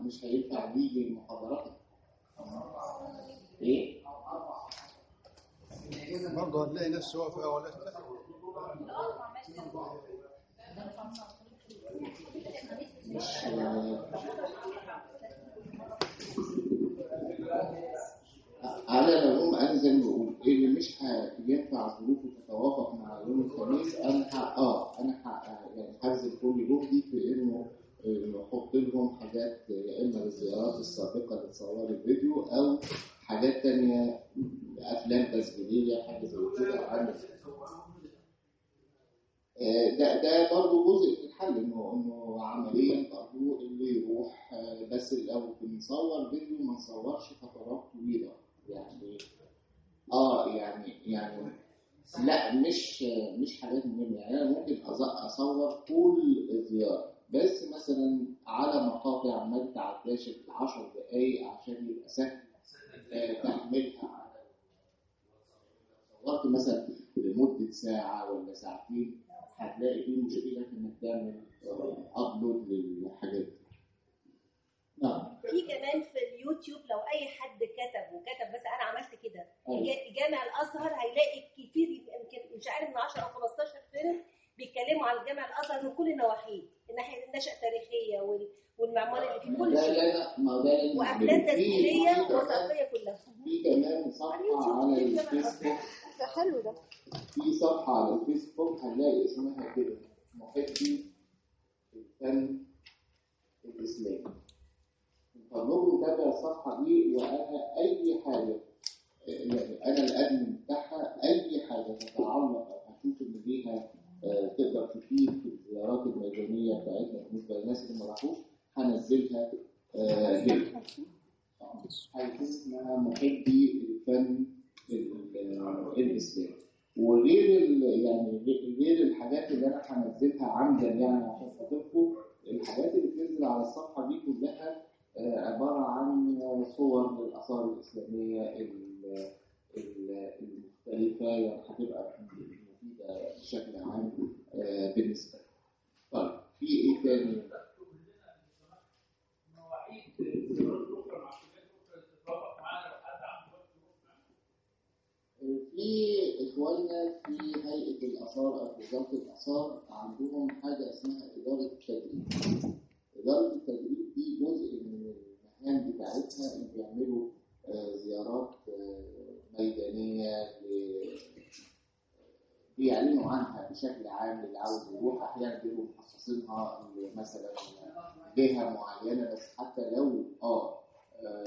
مش هينفع يجي المحاضرات ايه برضه هتلاقي ناس سواء في اولاد مش على العموم انا زي ما بقول اللي مش هينفع ظروفه تتوافق مع يوم الخميس انا ح... اه انا ح... يعني هبذل كل جهدي في انه إنه احط لهم حاجات يا اما للزيارات السابقه اللي اتصورت الفيديو او حاجات تانية افلام تسجيليه حاجه زي كده عن آه، ده ده برضه جزء من الحل انه انه عمليا برضه اللي يروح آه، بس لو بنصور فيديو ما نصورش فترات طويله يعني اه يعني يعني لا مش مش حاجات مهمه يعني انا ممكن أز- اصور كل زياره بس مثلا على مقاطع ما تعداش ال 10 دقائق عشان يبقى سهل آه، تحميلها على صورت مثلا لمده ساعه ولا ساعتين هتلاقي في مشكله في انك تعمل ابلود للحاجات دي. نعم في كمان في اليوتيوب لو اي حد كتب وكتب بس انا عملت كده أيوة. جا- جامع الازهر هيلاقي كتير يمكن مش عارف من 10 او 15 فيلم بيتكلموا عن الجامع الازهر من كل نواحيه الناحيه النشأة التاريخيه وال- والمعمار اللي في ما كل ده شيء اللي انا ما ده اللي أنا وافلام بعمله. في- تسجيليه في كمان- وثائقيه كلها في كمان صفحة على الفيسبوك ده حلو ده في صفحة على الفيسبوك هنلاقي اسمها كده محبي الفن الإسلامي فضلوا متابع الصفحة دي وأنا أي حاجة يعني أنا الأدمن بتاعها أي حاجة تتعلق أو هشوف إن ليها آه، تقدر تفيد في الزيارات الميدانية بتاعتنا بالنسبة للناس اللي ما راحوش هنزلها آه، هنا. حاجة اسمها محبي الفن ال- ال- الإسلامي وغير ال- يعني غير الحاجات اللي انا هنزلها عمدا يعني عشان خاطركم الحاجات اللي بتنزل على الصفحه دي كلها آه، عباره عن صور للاثار الاسلاميه ال- ال- المختلفه يعني هتبقى مفيده بشكل عام آه، بالنسبه لي. طيب في ايه تاني؟ في اخواننا في هيئه الاثار او وزاره الاثار عندهم حاجه اسمها اداره التدريب. اداره التدريب دي جزء من المهام بتاعتها ان بيعملوا آه، زيارات آه، ميدانيه ل- بيعلنوا عنها بشكل عام اللي عاوز يروح احيانا بيبقوا مخصصينها مثلا جهه معينه بس حتى لو اه آه،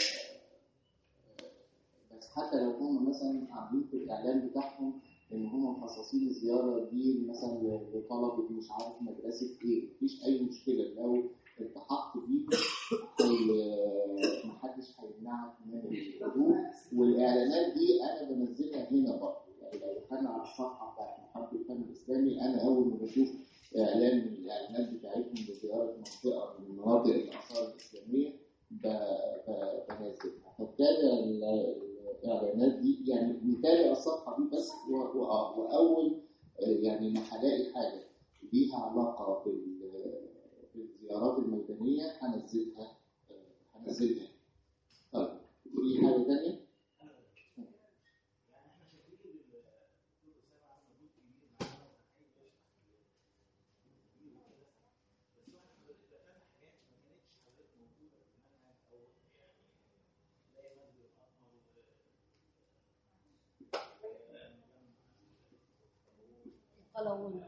بس حتى لو هم مثلا عاملين في الاعلان بتاعهم ان هم مخصصين الزياره دي مثلا لطلبه مش عارف مدرسه ايه مفيش اي مشكله لو التحقت بيه هي- محدش هيمنعك من الحضور والاعلانات دي انا بنزلها هنا برضه يعني لو دخلنا على الصفحه بتاعت محمد الفن الاسلامي انا اول ما بشوف اعلان من الاعلانات بتاعتهم لزياره منطقه من مناطق الاثار الاسلاميه ب- ب- بنزلها فبتابع ال- الاعلانات دي يعني نتابع الصفحه دي بس و- و- واول آه، يعني ما هلاقي حاجه ليها علاقه بال- بالزيارات الميدانيه هنزلها آه، هنزلها طيب في حاجه ثانيه؟ قلاوون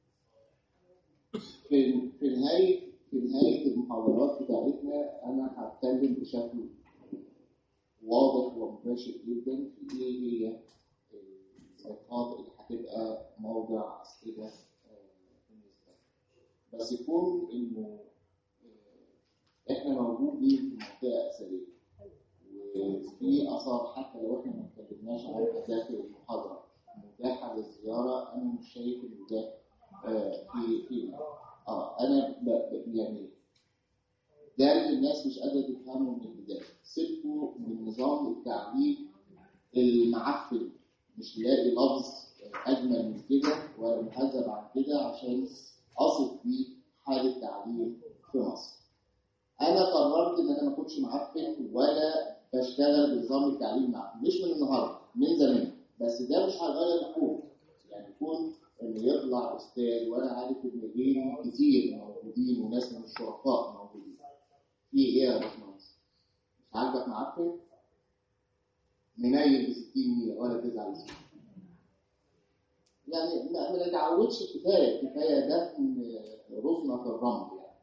في في نهايه في نهايه المحاضرات بتاعتنا انا هتكلم بشكل واضح ومباشر جدا في ايه هي النقاط اللي هتبقى موضع اسئله آه، بالنسبه لنا. بس يكون انه آه، احنا موجودين في منطقه اثريه وفي اثار حتى لو احنا ما اتكلمناش عنها داخل المحاضره متاحه للزياره انا مش شايف ان ده آه، في في اه انا ب... ب- يعني ده اللي الناس مش قادره تفهمه من البدايه سيبكوا من نظام التعليم المعفن مش لاقي لفظ اجمل من كده ولا مهذب عن كده عشان اصف بيه حاله تعليم في مصر انا قررت ان انا ما بكونش معفن ولا بشتغل بنظام التعليم معفن مش من النهارده من زمان بس ده مش هيغير الكون يعني يكون ان يطلع استاذ وانا عارف ان غيري كتير موجودين وناس من الشركاء موجودين في ايه يا باشمهندس؟ مش عاجبك معفن؟ منيل ب 60 مية ولا تزعل زي. يعني ما ما نتعودش كفايه كفايه دفن ركنه في الرمل يعني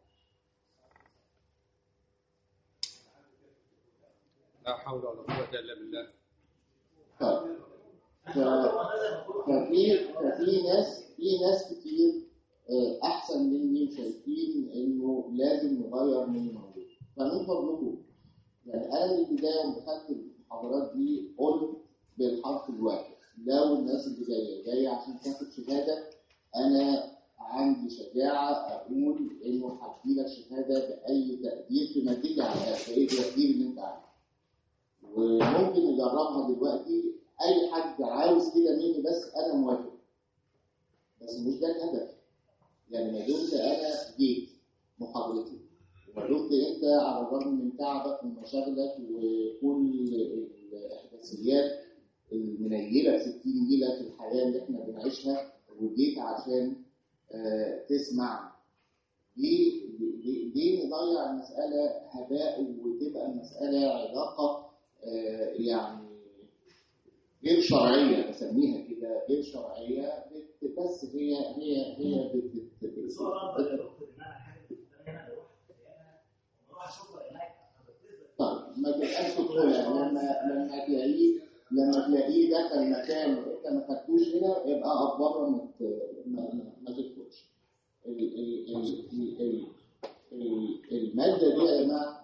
لا حول ولا قوة إلا بالله طيب ف- ففي ففي ناس في ناس كتير آه، احسن مني وشايفين انه لازم نغير من الموضوع فمن فضلكم يعني انا من البدايه لما دخلت المحاضرات دي قلت بالحرف الواحد لو الناس اللي جايه جايه عشان تاخد شهاده انا عندي شجاعه اقول انه هديلك شهاده باي تقدير في مادتي على الاقل باي تقدير اللي انت عايزه وممكن نجربها دلوقتي اي حد عاوز كده مني بس انا موافق بس مش ده الهدف يعني ما دمت انا جيت محاضرتي وما دمت انت على الرغم من تعبك ومشاغلك وكل الاحداثيات المنيله ب 60 نيله في الحياه اللي احنا بنعيشها وجيت عشان آه، تسمع ليه ليه- ليه نضيع المساله هباء وتبقى المساله علاقه آه، يعني غير شرعيه بسميها كده غير شرعيه بت- بس هي هي هي بت- بت- بت- بس هو الأفضل يا دكتور إن أنا حاجة بتبقى هنا أروح ألاقيها وأروح أشوفها هناك فبتثبت طيب ما تبقاش تدخلها لما لما تلاقيه لما تلاقيه دخل مكان انت ما خدتوش هنا يبقى اقف بره ما ت- ما, ما, ما تدخلش ال- ال- ال- ال- ال- ال- الماده دي يا جماعه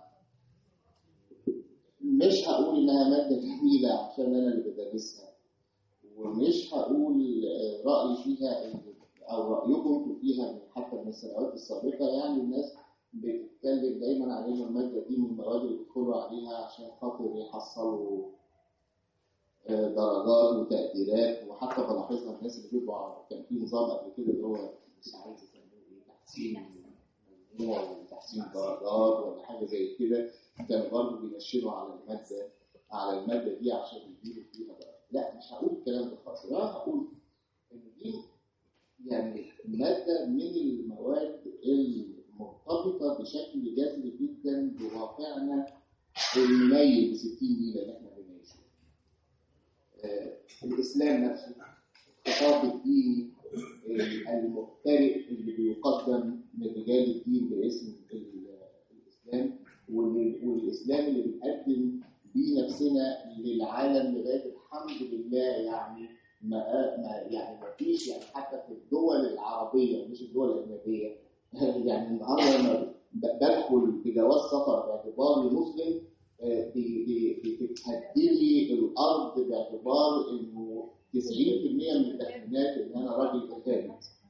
مش هقول انها ماده جميله عشان انا اللي بدرسها ومش هقول آه، رايي فيها إن- او رايكم انتوا فيها من- حتى من السنوات السابقه يعني الناس بتتكلم دايما على ان الماده دي من المواد اللي بيدخلوا عليها عشان خاطر يحصلوا آه، درجات وتقديرات وحتى بلاحظها الناس اللي بيبقوا على- كان في نظام قبل كده اللي هو مش عايز يسموه ايه تحسين مجموع ولا تحسين درجات ولا حاجه زي كده كانوا برضه بينشروا على الماده على الماده دي عشان يديروا فيها بقى لا مش هقول الكلام ده خالص انا هقول ان دي يعني ماده من المواد المرتبطه بشكل جذري جدا بواقعنا المميز ب 60 ميله اللي احنا بنعيشه. آه، الاسلام نفسه الخطاب الديني آه، المختلف اللي بيقدم من رجال الدين باسم ال- الاسلام وال- والاسلام اللي بنقدم بيه نفسنا للعالم لغايه الحمد لله يعني ما ما يعني ما فيش يعني حتى في الدول العربيه مش الدول الاجنبيه يعني النهارده لما ب- بدخل بجواز سفر باعتباري مسلم آه، بي- بي- بتتهدلي الارض باعتبار انه 90% من التحميلات ان انا راجل ارهابي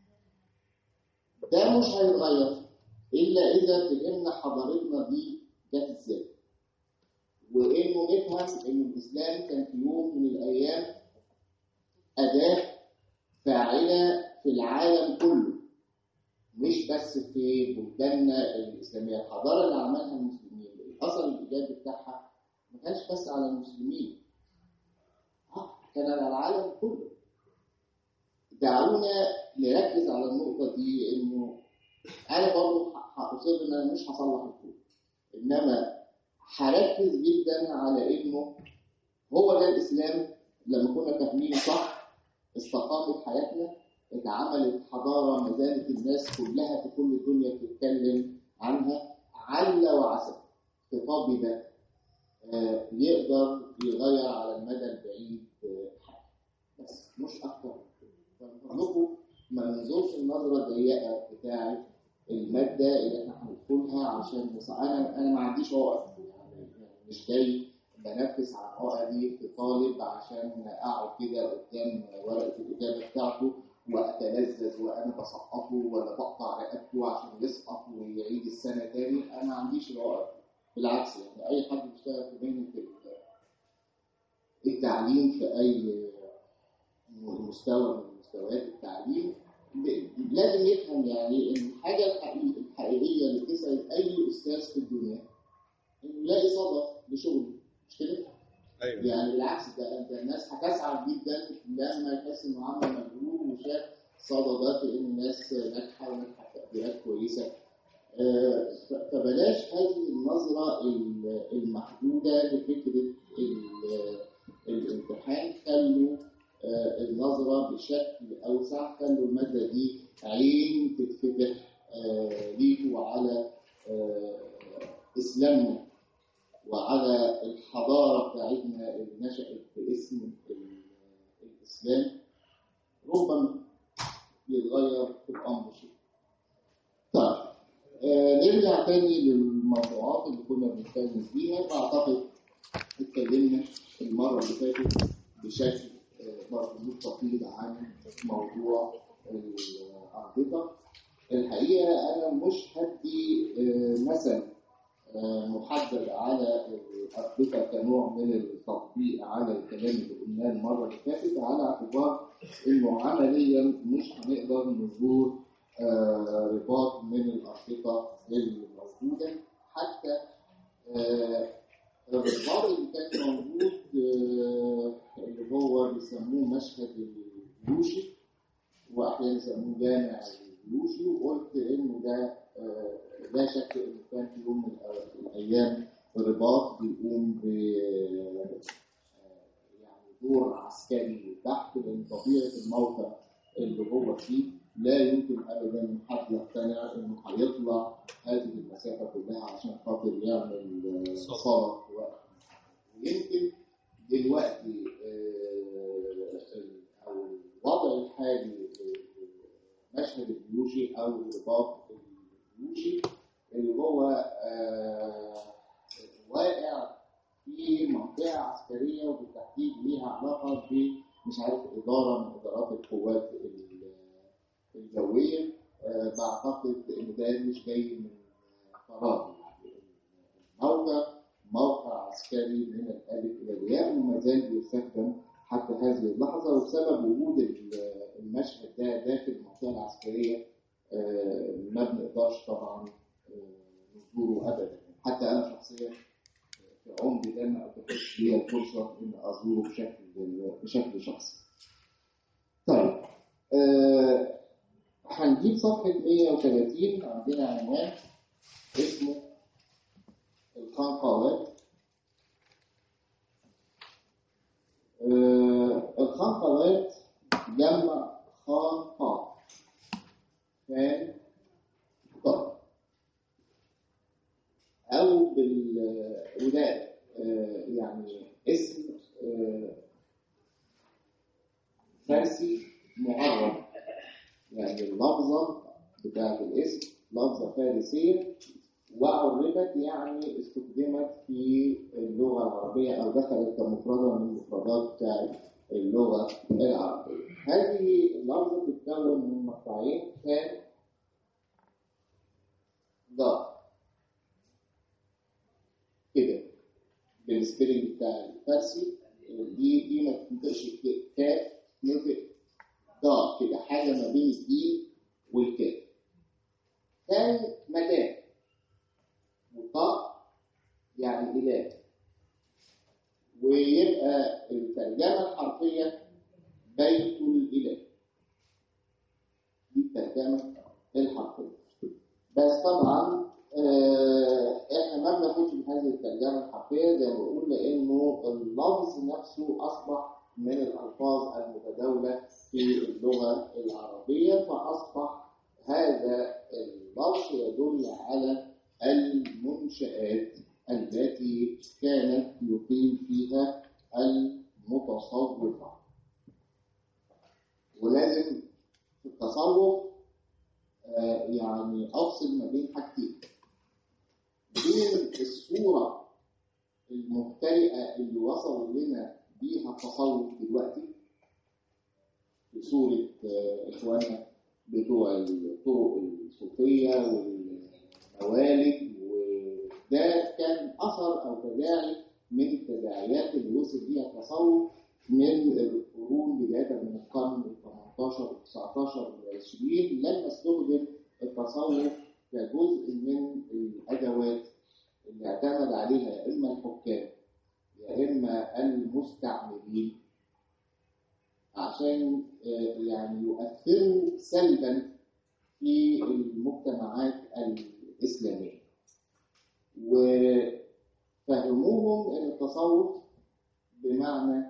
ده مش هيتغير الا اذا فهمنا حضارتنا دي جت ازاي وانه نفهم ان الاسلام كان في يوم من الايام اداه فاعله في العالم كله مش بس في بلداننا الاسلاميه الحضاره اللي عملها المسلمين الاثر الايجابي بتاعها ما كانش بس على المسلمين آه، كان على العالم كله دعونا نركز على النقطه دي انه انا برضه هاصر ان انا مش هصلح الكون انما هركز جدا على انه هو ده الاسلام لما كنا فاهمينه صح استقامت حياتنا اتعملت حضاره ما زالت الناس كلها في كل الدنيا بتتكلم عنها عل وعسى خطابي ده آه، يقدر يغير على المدى البعيد آه، حاجه بس مش اكتر فنفضلكم ما ننظرش النظره الضيقه بتاعه الماده اللي احنا هندخلها عشان نص- انا انا ما عنديش عقد يعني يعني مش جاي بنفس عن عقدي في طالب عشان اقعد كده قدام ورقه الاجابه بتاعته واتلذذ وانا بسقطه ولا بقطع رقبته عشان يسقط ويعيد السنه تاني انا ما عنديش العقد بالعكس يعني اي حد بيشتغل في مهنه التعليم في اي مستوى من مستويات التعليم ب- لازم يفهم يعني ان الحاجه الحقيقيه الحقيقيه اللي تسعد اي استاذ في الدنيا انه يلاقي صدى لشغله مش كده؟ ايوه يعني بالعكس ده انت الناس هتسعد جدا لما يحس انه عمل مجهود وشاف صدى ده في ان الناس ناجحه وناجحه في تقديرات كويسه آه، ف- فبلاش هذه النظره ال- المحدوده لفكره ال- الامتحان خلوا آه، النظره بشكل اوسع خلوا الماده دي عين تتفتح آه، ليكوا على آه، اسلامنا وعلى الحضارة بتاعتنا اللي نشأت باسم ال- الإسلام ربما يتغير في الأمر شيء. طيب آه نرجع تاني للموضوعات اللي كنا بنتكلم فيها فأعتقد اتكلمنا المرة اللي فاتت بشكل آه، برضه مستفيض عن موضوع الأربطة. الحقيقة أنا مش هدي آه، مثل آه، محدد على الأربطة كنوع من التطبيق على الكلام اللي قلناه المرة اللي فاتت على اعتبار إنه عمليا مش هنقدر نزور آه، رباط من الأربطة الموجودة حتى آه، الرباط اللي كان موجود آه، اللي هو بيسموه مشهد الجيوشي وأحيانا يسموه جامع الجيوشي وقلت إنه ده آه، لا شك انه كان في يوم من الأ- الايام الرباط بيقوم ب آه، يعني دور عسكري بحت لان طبيعه الموقع اللي هو فيه لا يمكن ابدا حد يقتنع انه هيطلع هذه المسافه كلها عشان خاطر يعمل آه، صلاة. صلاه في وقت ويمكن دلوقتي آه، ال- او الوضع الحالي مشهد الجيوشي او الرباط الجيوشي اللي هو آه، واقع في منطقه عسكريه وبالتحديد ليها علاقه ب مش عارف اداره من ادارات القوات ال- الجويه آه، بعتقد ان ده مش جاي من فراغ يعني الموقع موقع عسكري من الالف الى الياء وما زال بيستخدم حتى هذه اللحظه وبسبب وجود ال- المشهد ده داخل المنطقه العسكريه آه، ما بنقدرش طبعا آه، نزوره ابدا حتى انا شخصيا في عمري ده ما اتيحتش لي الفرصه ان ازوره بشكل بشكل شخصي. طيب آه، هنجيب صفحه 130 عندنا عنوان اسمه الخنقوات آه، الخنقوات جمع خنقاء فان طب او بال وده آه، يعني اسم آه، فارسي معرب يعني اللفظه بتاعت الاسم لفظه فارسيه وعربت يعني استخدمت في اللغه العربيه او دخلت كمفرده من المفردات بتاعت اللغه العربيه. هذه اللفظه تتكون من مقطعين كان ضاد كده بالسبيلنج بتاع الفارسي دي دي ما تنطقش ك- كاف تنطق ضاد كده حاجه ما بين الدين والكاف كان مكان وطاء يعني اله ويبقى الترجمه الحرفيه بيت الاله دي الترجمه الحرفيه بس طبعا آه، احنا ما بناخدش بهذه الترجمه الحرفيه زي ما بقول لانه اللفظ نفسه اصبح من الالفاظ المتداوله في اللغه العربيه فاصبح هذا اللفظ يدل على المنشآت التي كانت يقيم فيها المتصوفة ولازم في التصوف آه، يعني أفصل ما بين حاجتين بين الصورة المبتدئة اللي وصل لنا بيها التصوف دلوقتي في صورة آه، إخواننا بتوع الطرق الصوفية والموالد وده كان أثر أو تداعي من التداعيات اللي وصل بيها التصوف من القرون بداية من القرن ال 18 وال 19 وال 20 لما استخدم التصوف كجزء من الأدوات اللي اعتمد عليها يا إما الحكام يا إما المستعمرين عشان آه، يعني يؤثروا سلبا في المجتمعات الإسلامية وفهموهم أن التصوف بمعنى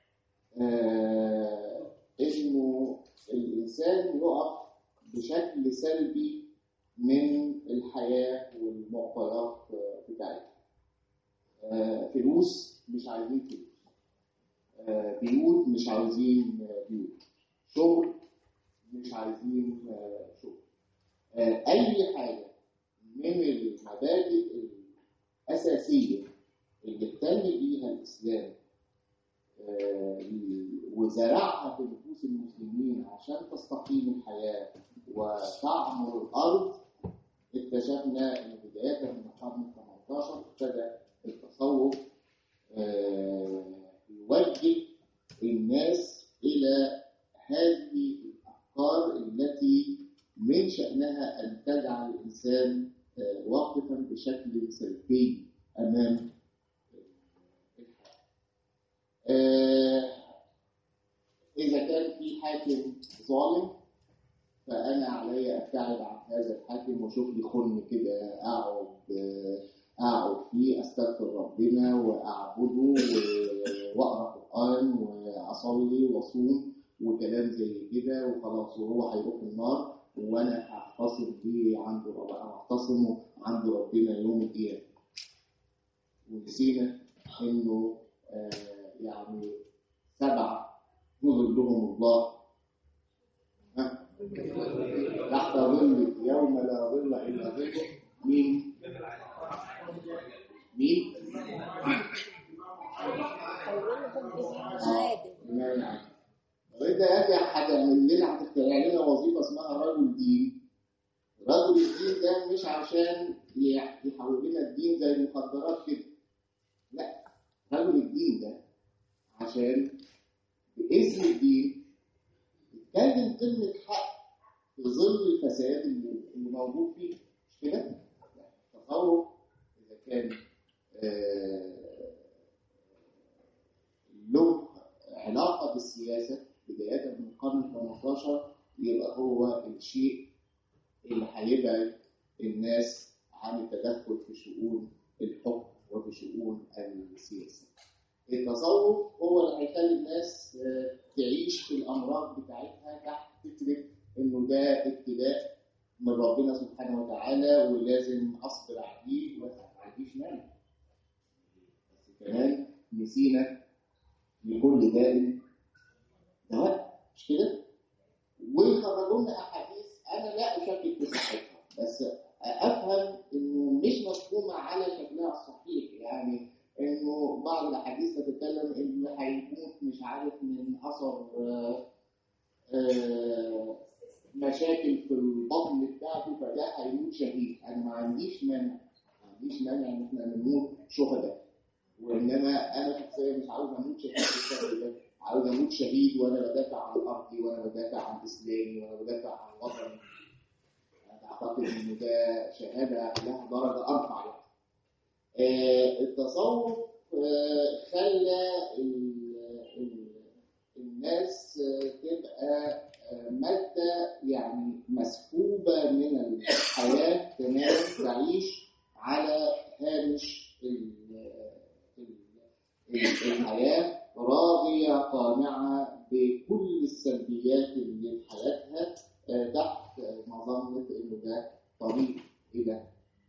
آه، إنه الإنسان يقف بشكل سلبي من الحياة والمعطيات آه، بتاعتها آه، فلوس مش عايزين فلوس آه، بيوت مش عاوزين آه، بيوت شغل مش عايزين آه، شغل آه، أي حاجة من المبادئ الأساسية اللي اهتم بيها الإسلام آه، وزرعها في نفوس المسلمين عشان تستقيم الحياة وتعمر الأرض اكتشفنا إن بداية من القرن ال 18 ابتدى التصوف آه، يوجه الناس إلى هذه الأفكار التي من شأنها أن تجعل الإنسان آه، واقفا بشكل سلبي أمام الحياة. آه، إذا كان في حاكم ظالم فأنا علي أبتعد عن هذا الحاكم وأشوف لي خن كده أقعد آه، أقعد فيه أستغفر ربنا وأعبده و- وأقرأ قرآن وأصلي وأصوم وكلام زي كده وخلاص وهو هيروح النار وأنا هعتصم بيه عند ربنا هعتصم عند ربنا يوم القيامة ونسينا إنه آه، يعني سبعة يظلهم الله ها؟ تحت ظل يوم لا ظل إلا ظله مين؟ مين؟ عادل ما يعني وانت يا اخي هتعمل لنا هتخترع لنا وظيفه اسمها رجل دين رجل الدين ده مش عشان ي- يحول لنا الدين زي المخدرات كده لا رجل الدين ده عشان باسم الدين يتكلم كلمه حق في ظل الفساد اللي اللي موجود فيه مش كده؟ تصور اذا كان آه، له علاقة بالسياسة بداية من القرن ال 18 يبقى هو الشيء اللي هيبعد الناس عن التدخل في شؤون الحكم وفي شؤون السياسة. التصوف هو اللي هيخلي الناس آه، تعيش في الأمراض بتاعتها تحت فكرة إنه ده ابتلاء من ربنا سبحانه وتعالى ولازم أصبر عليه وما عنديش مانع. بس كمان نسينا لكل داء دواء مش كده؟ ويخرجوا لنا احاديث انا لا اشكك في صحتها بس افهم انه مش مفهومه على شكلها الصحيح يعني انه بعض الاحاديث تتكلم ان هيموت مش عارف من اثر آه، آه، مشاكل في البطن بتاعته فده هيموت شهيد انا ما عنديش مانع ما عنديش مانع ان احنا نموت شهداء وانما انا شخصيا مش عاوز اموت شهيد بالشكل ده عاوز اموت شهيد وانا بدافع عن ارضي وانا بدافع عن اسلامي وانا بدافع عن وطني انا اعتقد ان ده شهاده لها درجه ارفع يعني. آه، التصوف آه، خلى ال- ال- الناس آه، تبقى آه، مادة يعني مسحوبة من الحياة تمام تعيش على هامش ال- ال- ال- الحياة راضية قانعة بكل السلبيات اللي في حياتها آه، تحت مظنة إنه ده طريق إلى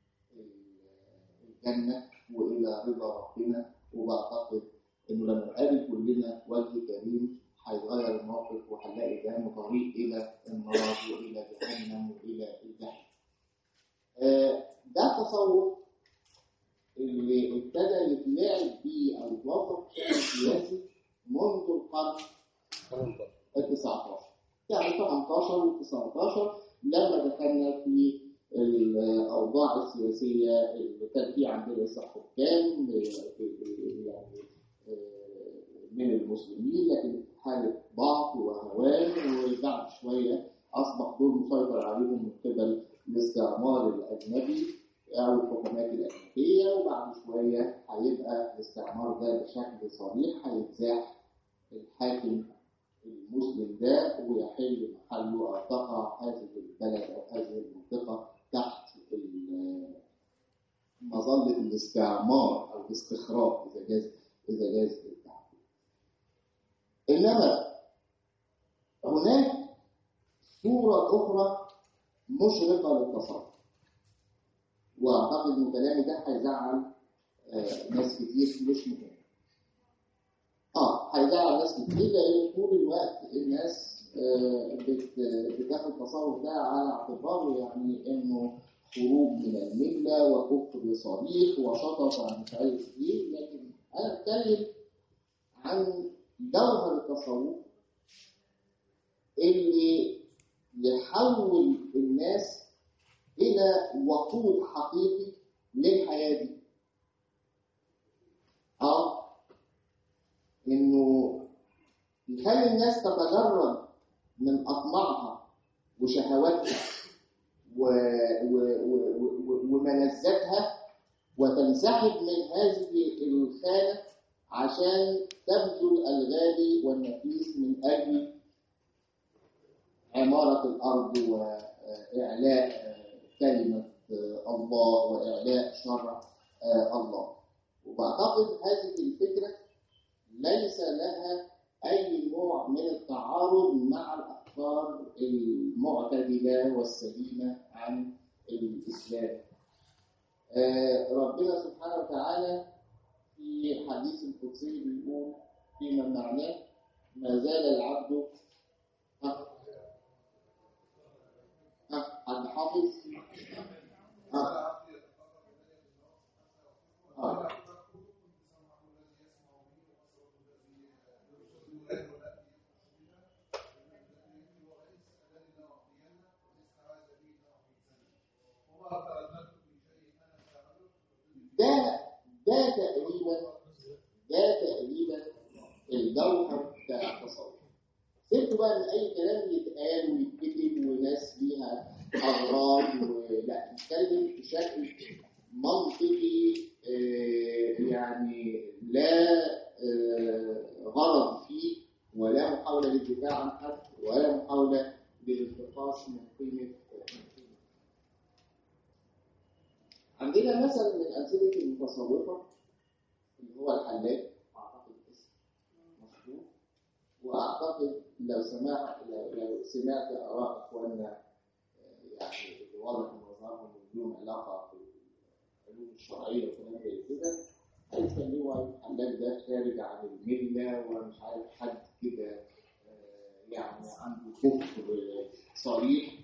الجنة وإلى رضا ربنا وبعتقد إنه لما نقابل كلنا وجه كريم هيتغير الموقف وهنلاقي ده إنه طريق إلى النار وإلى جهنم وإلى الجحيم. آه، ده تصور اللي ابتدى يتلعب بيه أو يتوظف بشكل سياسي منذ القرن ال 19 يعني 18 و 19 لما دخلنا في الاوضاع السياسيه اللي كان في عندنا لسه حكام يعني من المسلمين لكن في حاله ضعف وهوان وبعد شويه اصبح دول مسيطر عليهم من قبل الاستعمار الاجنبي او الحكومات الاجنبيه وبعد شوية هيبقى الاستعمار ده بشكل صريح هيتزاح الحاكم المسلم ده ويحل محله أو تقع هذه البلد أو هذه المنطقة تحت ال- مظلة الاستعمار أو الاستخراج إذا جاز إذا جاز التعبير. إنما هناك صورة أخرى مشرقة للتصور وأعتقد إن كلامي ده هيزعل آه، ناس كتير مش مهم. اه هيزعل ناس كتير لان طول الوقت الناس آه، بت- بتاخد التصور ده على اعتباره يعني انه خروج من المله وكفر صريح وشطط عن مش عارف ايه لكن انا اتكلم عن جوهر التصوف اللي يحول الناس الى وقود حقيقي للحياه دي. اه انه يخلي الناس تتجرد من اطماعها وشهواتها و... و... و... و... وملذاتها وتنسحب من هذه الخانه عشان تبذل الغالي والنفيس من اجل عماره الارض واعلاء كلمه الله واعلاء شرع الله وبعتقد هذه الفكره ليس لها أي نوع من التعارض مع الأفكار المعتدلة والسليمة عن الإسلام. آه، ربنا سبحانه وتعالى في حديث القدسي بيقول فيما معناه ما زال العبد ها ها حد حافظ؟ ها ها ده ده تقريبا ده تقريبا الجوهر بتاع التصوف سيبتوا بقى من اي كلام يتقال ويتكتب وناس ليها اغراض ولا نتكلم بشكل منطقي آه، يعني لا آه، غرض فيه ولا محاوله للدفاع عن حد ولا محاوله للانتقاص من قيمه من قيمة. عندنا مثل من امثله المتصوفه اللي هو الحلاج اعتقد اسم مشهور واعتقد لو سمعت لو, لو سمعت اراء اخواننا آه، يعني اللي واضح ان نظرهم لهم علاقه بالعلوم الشرعيه وكلام زي كده هيخلوها الحلاج ده خارج عن المله ومش عارف حد كده آه، يعني عنده كفر صريح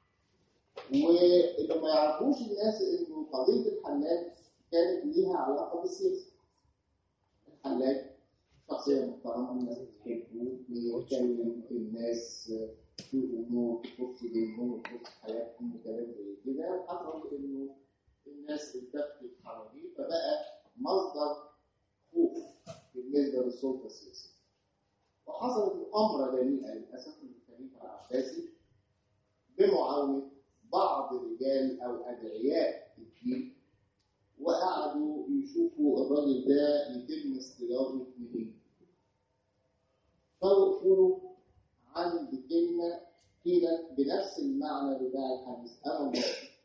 واللي ما يعرفوش الناس انه قضيه الحلاج كانت ليها علاقه بالسياسه. الحلاج شخصيه محترمه الناس بتحبه بيكلم الناس في امور تخص دينهم وتخص حياتهم وكلام زي كده وحصل انه الناس التفت حواليه فبقى مصدر خوف بالنسبه للسلطه السياسيه. وحصلت مؤامره دنيئه للاسف من الخليفه العباسي بمعاونه بعض رجال او ادعياء الدين وقعدوا يشوفوا الراجل ده يتم اصطياده منين فوقفوا عند كلمه قيلت بنفس المعنى بتاع الحديث انا الله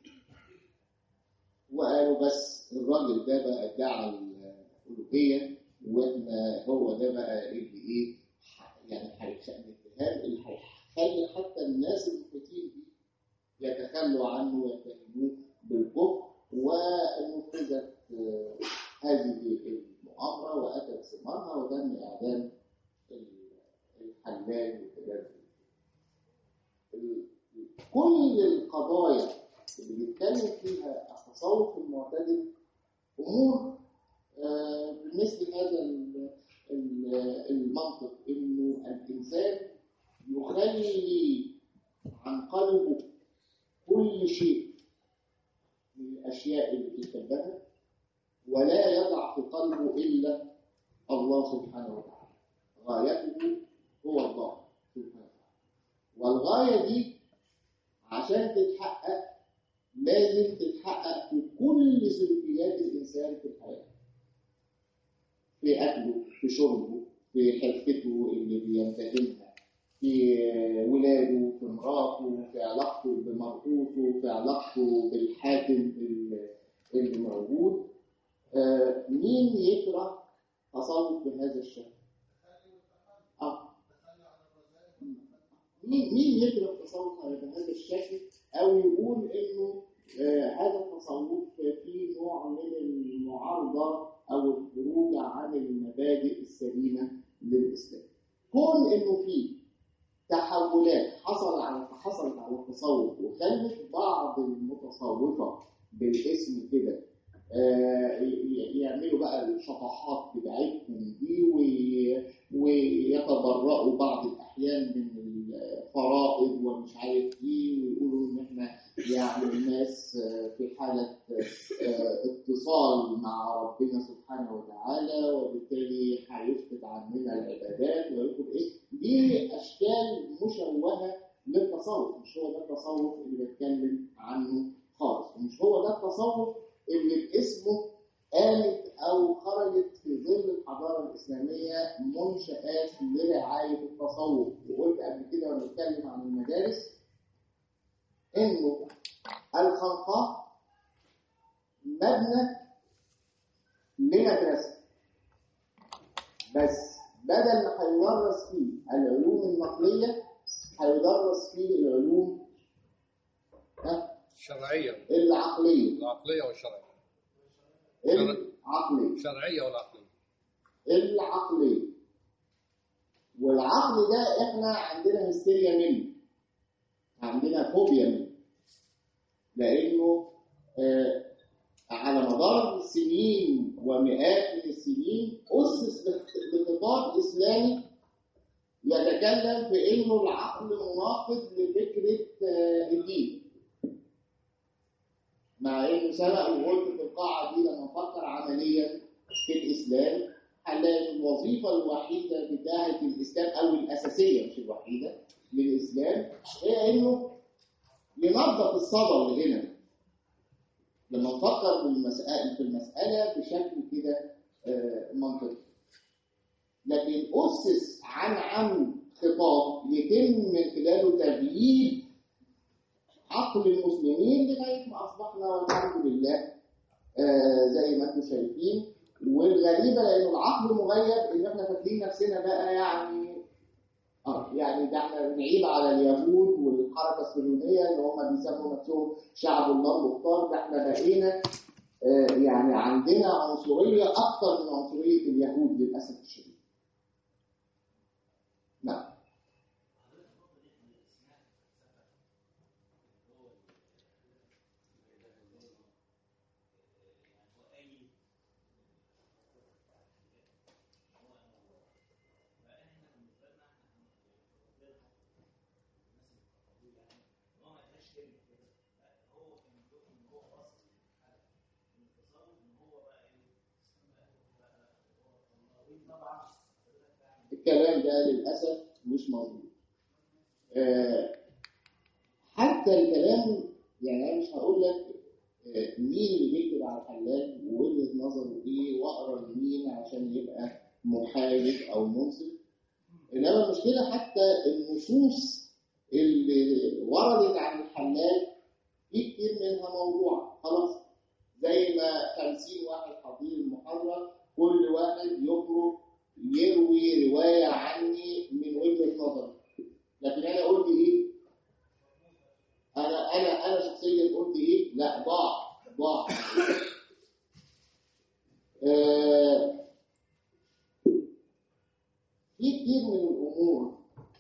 وقالوا بس الراجل ده بقى ادعى الالوهيه واحنا هو ده بقى اللي ايه يعني هيخلي الاتهام اللي هيخلي حتى الناس المحيطين بيه يتخلوا عنه ويتهموه بالكفر ونفذت آه، هذه المؤامره واتت ثمارها وتم اعدام ال- الحلاج والكلام ال- كل القضايا اللي بيتكلم فيها التصوف المعتدل امور آه، بمثل هذا ال- ال- المنطق انه الانسان يخلي عن قلبه كل شيء من الاشياء اللي بيحبها ولا يضع في قلبه الا الله سبحانه وتعالى غايته هو الله سبحانه وتعالى والغايه دي عشان تتحقق لازم تتحقق في كل سلوكيات الانسان في الحياه في أكله في شربه في حرفته اللي بيمتهنها في ولاده في مراته في علاقته بمرؤوته في علاقته بالحاكم ال- اللي موجود آه، مين يكره تصرف بهذا الشكل؟ آه. مين مين يكره التصوف على بهذا الشكل او يقول انه آه هذا التصوف فيه نوع من المعارضه او الخروج عن المبادئ السليمه للاسلام. كون انه في تحولات حصل على حصلت على التصوف وخلت بعض المتصوفه بالاسم كده آه، ي- يعملوا بقى الشطحات بتاعتهم دي وي- ويتبرأوا بعض الأحيان من الفرائض ومش عارف ايه ويقولوا إن إحنا يعني الناس آه، في حالة آه، اتصال مع ربنا سبحانه وتعالى وبالتالي هيفقد عننا العبادات ويفقد إيه دي أشكال مشوهة للتصوف مش هو ده التصوف اللي بتكلم عنه خالص ومش هو ده التصوف اللي باسمه قامت او خرجت في ظل الحضاره الاسلاميه منشات لرعايه التصوف وقلت قبل كده وانا بتكلم عن المدارس انه الخنقاء مبنى لمدرسه بس بدل ما هيدرس فيه العلوم النقليه هيدرس فيه العلوم ها، الشرعية العقليه العقلية والشرعية العقليه الشرعية والعقلية العقلية والعقل ده احنا عندنا هستيريا منه عندنا فوبيا منه لانه آه على مدار سنين ومئات من السنين اسس لخطاب اسلامي يتكلم في انه العقل مناقض لفكره آه الدين مع انه سبق وقلت في القاعه دي لما نفكر عمليا في الاسلام هنلاقي الوظيفه الوحيده بتاعه الاسلام او الاساسيه مش الوحيده للاسلام هي انه ينظف الصدى اللي هنا ده. لما نفكر في المسألة في المسألة بشكل كده آه، منطقي لكن أسس عن عن خطاب يتم من خلاله تغيير عقل المسلمين لغاية ما أصبحنا والحمد لله آه، زي ما انتم شايفين والغريبة لأنه العقل مغيب إن احنا فاكرين نفسنا بقى يعني اه يعني ده احنا بنعيب على اليهود والحركه الصهيونيه ان هم بيسموا نفسهم شعب الله المختار ده احنا بقينا آه يعني عندنا عنصريه اكثر من عنصريه اليهود للاسف الشديد. نعم الكلام ده للاسف مش موجود. آه حتى الكلام يعني انا مش هقول لك آه، مين اللي بيكتب على الحلال ووجهه نظره ايه واقرا لمين عشان يبقى محايد او منصف انما المشكله حتى النصوص اللي وردت عن الحلال في كتير منها موضوع خلاص زي ما 50 واحد حاضرين المحاضره كل واحد يخرج يروي روايه عني من وجهه نظري لكن انا قلت ايه؟ انا انا انا شخصيا قلت ايه؟ لا ضاع ضاع آه، في كتير من الامور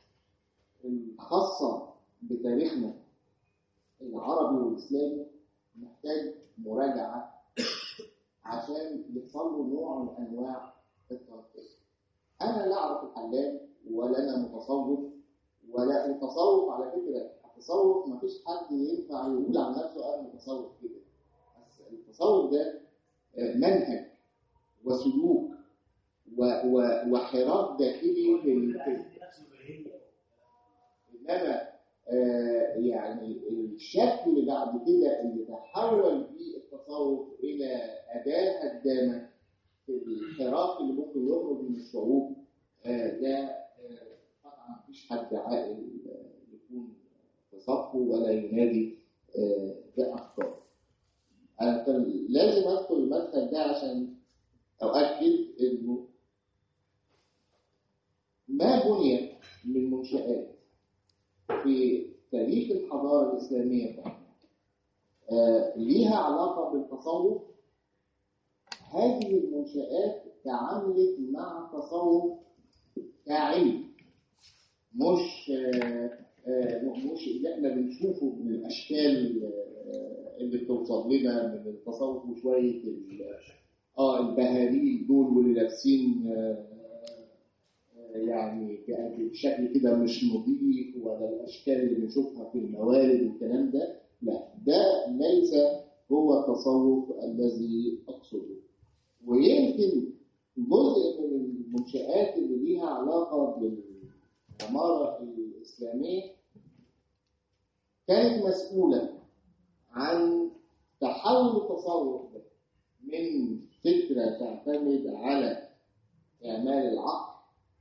الخاصه بتاريخنا العربي والاسلامي محتاج مراجعه عشان يحصل له نوع من انواع التنقيح. انا لا اعرف الحلال ولا انا متصوف ولا التصوف على فكره التصوف ما فيش حد ينفع يقول عن نفسه انا متصوف كده بس التصوف ده آه، منهج وسلوك و- و- وحراك داخلي في ال- في نفسه البهية انما آه يعني الشكل بعد كده اللي تحول فيه التصوف الى اداه هدامه في الحراك اللي ممكن يخرج من الشعوب آه، ده آه، طبعا مفيش حد عاقل آه، يكون في صفه ولا ينادي آه، بأفكار. أنا كان لازم أدخل المدخل ده عشان أؤكد إنه ما بني من منشآت في تاريخ الحضارة الإسلامية بتاعتنا آه، ليها علاقة بالتصوف هذه المنشآت تعاملت مع التصوف كعلم مش آه، آه، مش اللي احنا بنشوفه من الاشكال آه، اللي بتوصل لنا من التصوف وشويه ال- اه البهاريل دول واللي لابسين آه، آه، يعني ب- بشكل كده مش نظيف ولا الاشكال اللي بنشوفها في الموالد والكلام ده لا ده ليس هو التصوف الذي اقصده ويمكن جزء من المنشآت اللي ليها علاقة بالعمارة الإسلامية كانت مسؤولة عن تحول التصوف ده من فكرة تعتمد على إعمال العقل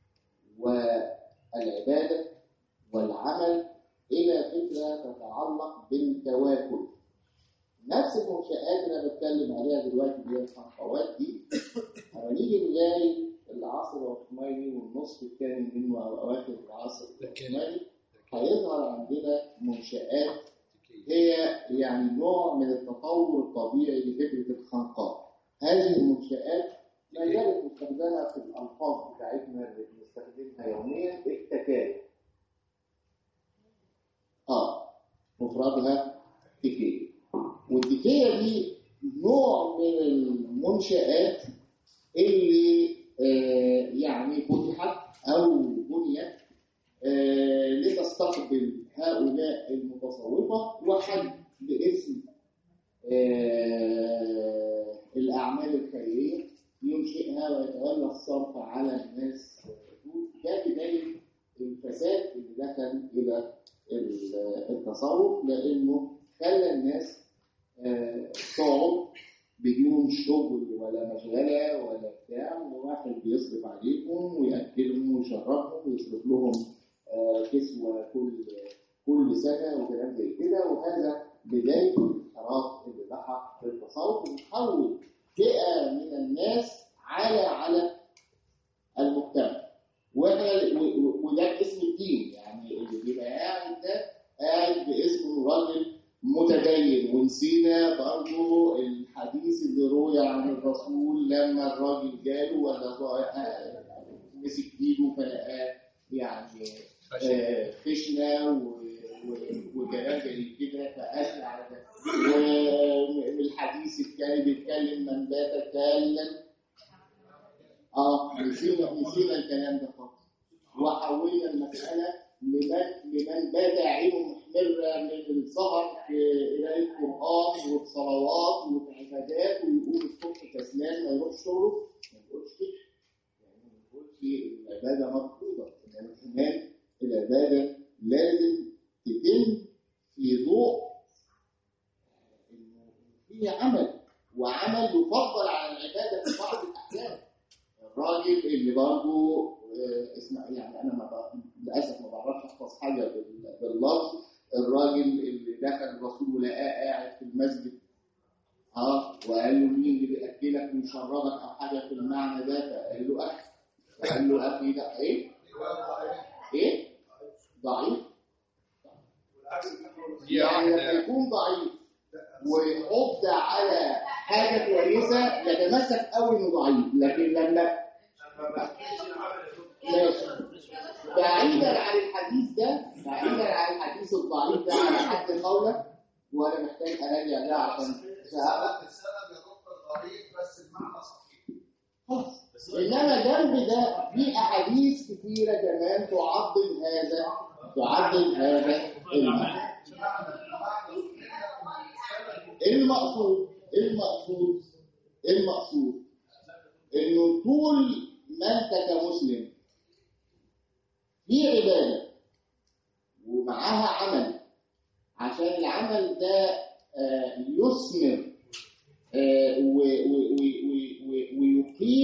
والعبادة والعمل إلى فكرة تتعلق بالتواكل نفس المنشآت اللي أنا بتكلم عليها دلوقتي اللي هي الخطوات دي لما نيجي نلاقي العصر العثماني والنصف الثاني منه أو أواخر العصر العثماني هيظهر عندنا منشآت هي يعني نوع من التطور الطبيعي لفكرة الخنقاء هذه المنشآت ما زالت مستخدمة في الألفاظ بتاعتنا اللي بنستخدمها يوميا التكاليف اه مفردها تكيه والتكيه دي نوع من المنشآت اللي آه يعني فتحت أو بنيت آه لتستقبل هؤلاء المتصوفة وحد باسم آه الأعمال الخيرية ينشئها ويتولى الصرف على الناس ده بداية الفساد اللي دخل إلى التصوف لأنه خلى الناس آه، تقعد بدون شغل ولا مشغلة ولا بتاع وواحد بيصرف عليهم ويأكلهم ويشربهم ويصرف لهم آه، كسوة كل كل سنة وكلام زي كده وهذا بداية الانحراف اللي لحق في التصوف وتحول فئة من الناس على على المجتمع واحنا و- و- وده اسم الدين يعني اللي بيبقى قاعد ده قاعد باسم إنه راجل متدين ونسينا برضه الحديث اللي روي عن الرسول لما الراجل جاله ولا ضايع- مسك ايده فلقاه يعني آه، خشنه و- و- وكلام زي كده فقال على ده والحديث الثاني بيتكلم من بات كالا اه نسينا نسينا الكلام ده خالص وحولنا المساله لمن لمن بات عينه محمره من السهر في قراءه قران وفي صلوات وفي عبادات ويقوم الصبح كسلان ما يروحش شغله ما يقولش كده يعني ما يقولش العباده مرفوضه انما كمان العباده لازم تتم في ضوء انه في عمل وعمل يفضل على العباده في بعض الاحيان الراجل اللي برضه آه، اسمع يعني انا ما ب- للاسف ما بعرفش احفظ حاجه بال- باللفظ الراجل اللي دخل الرسول ولقاه قاعد في المسجد اه وقال له مين اللي بياكلك ويشربك او حاجه في المعنى ده فقال له اخي فقال له اخي ده ايه؟ ايه؟ ضعيف دي يعني لما واحدة يكون ضعيف ويحط على حاجه كويسه يتمسك قوي انه ضعيف لكن لما ماشي بعيدا عن الحديث ده بعيدا عن الحديث الضعيف ده على حد قوله وانا محتاج اراجع ده عشان سأعرف. السند يدق الضعيف بس المعنى صحيح خلاص انما جنب ده في احاديث كثيره كمان تعضد هذا تعضد هذا المعنى المقصود المقصود المقصود انه طول ما انت كمسلم في عباده ومعاها عمل عشان العمل ده آه، يثمر آه، و- و- و- و- و- ويقيم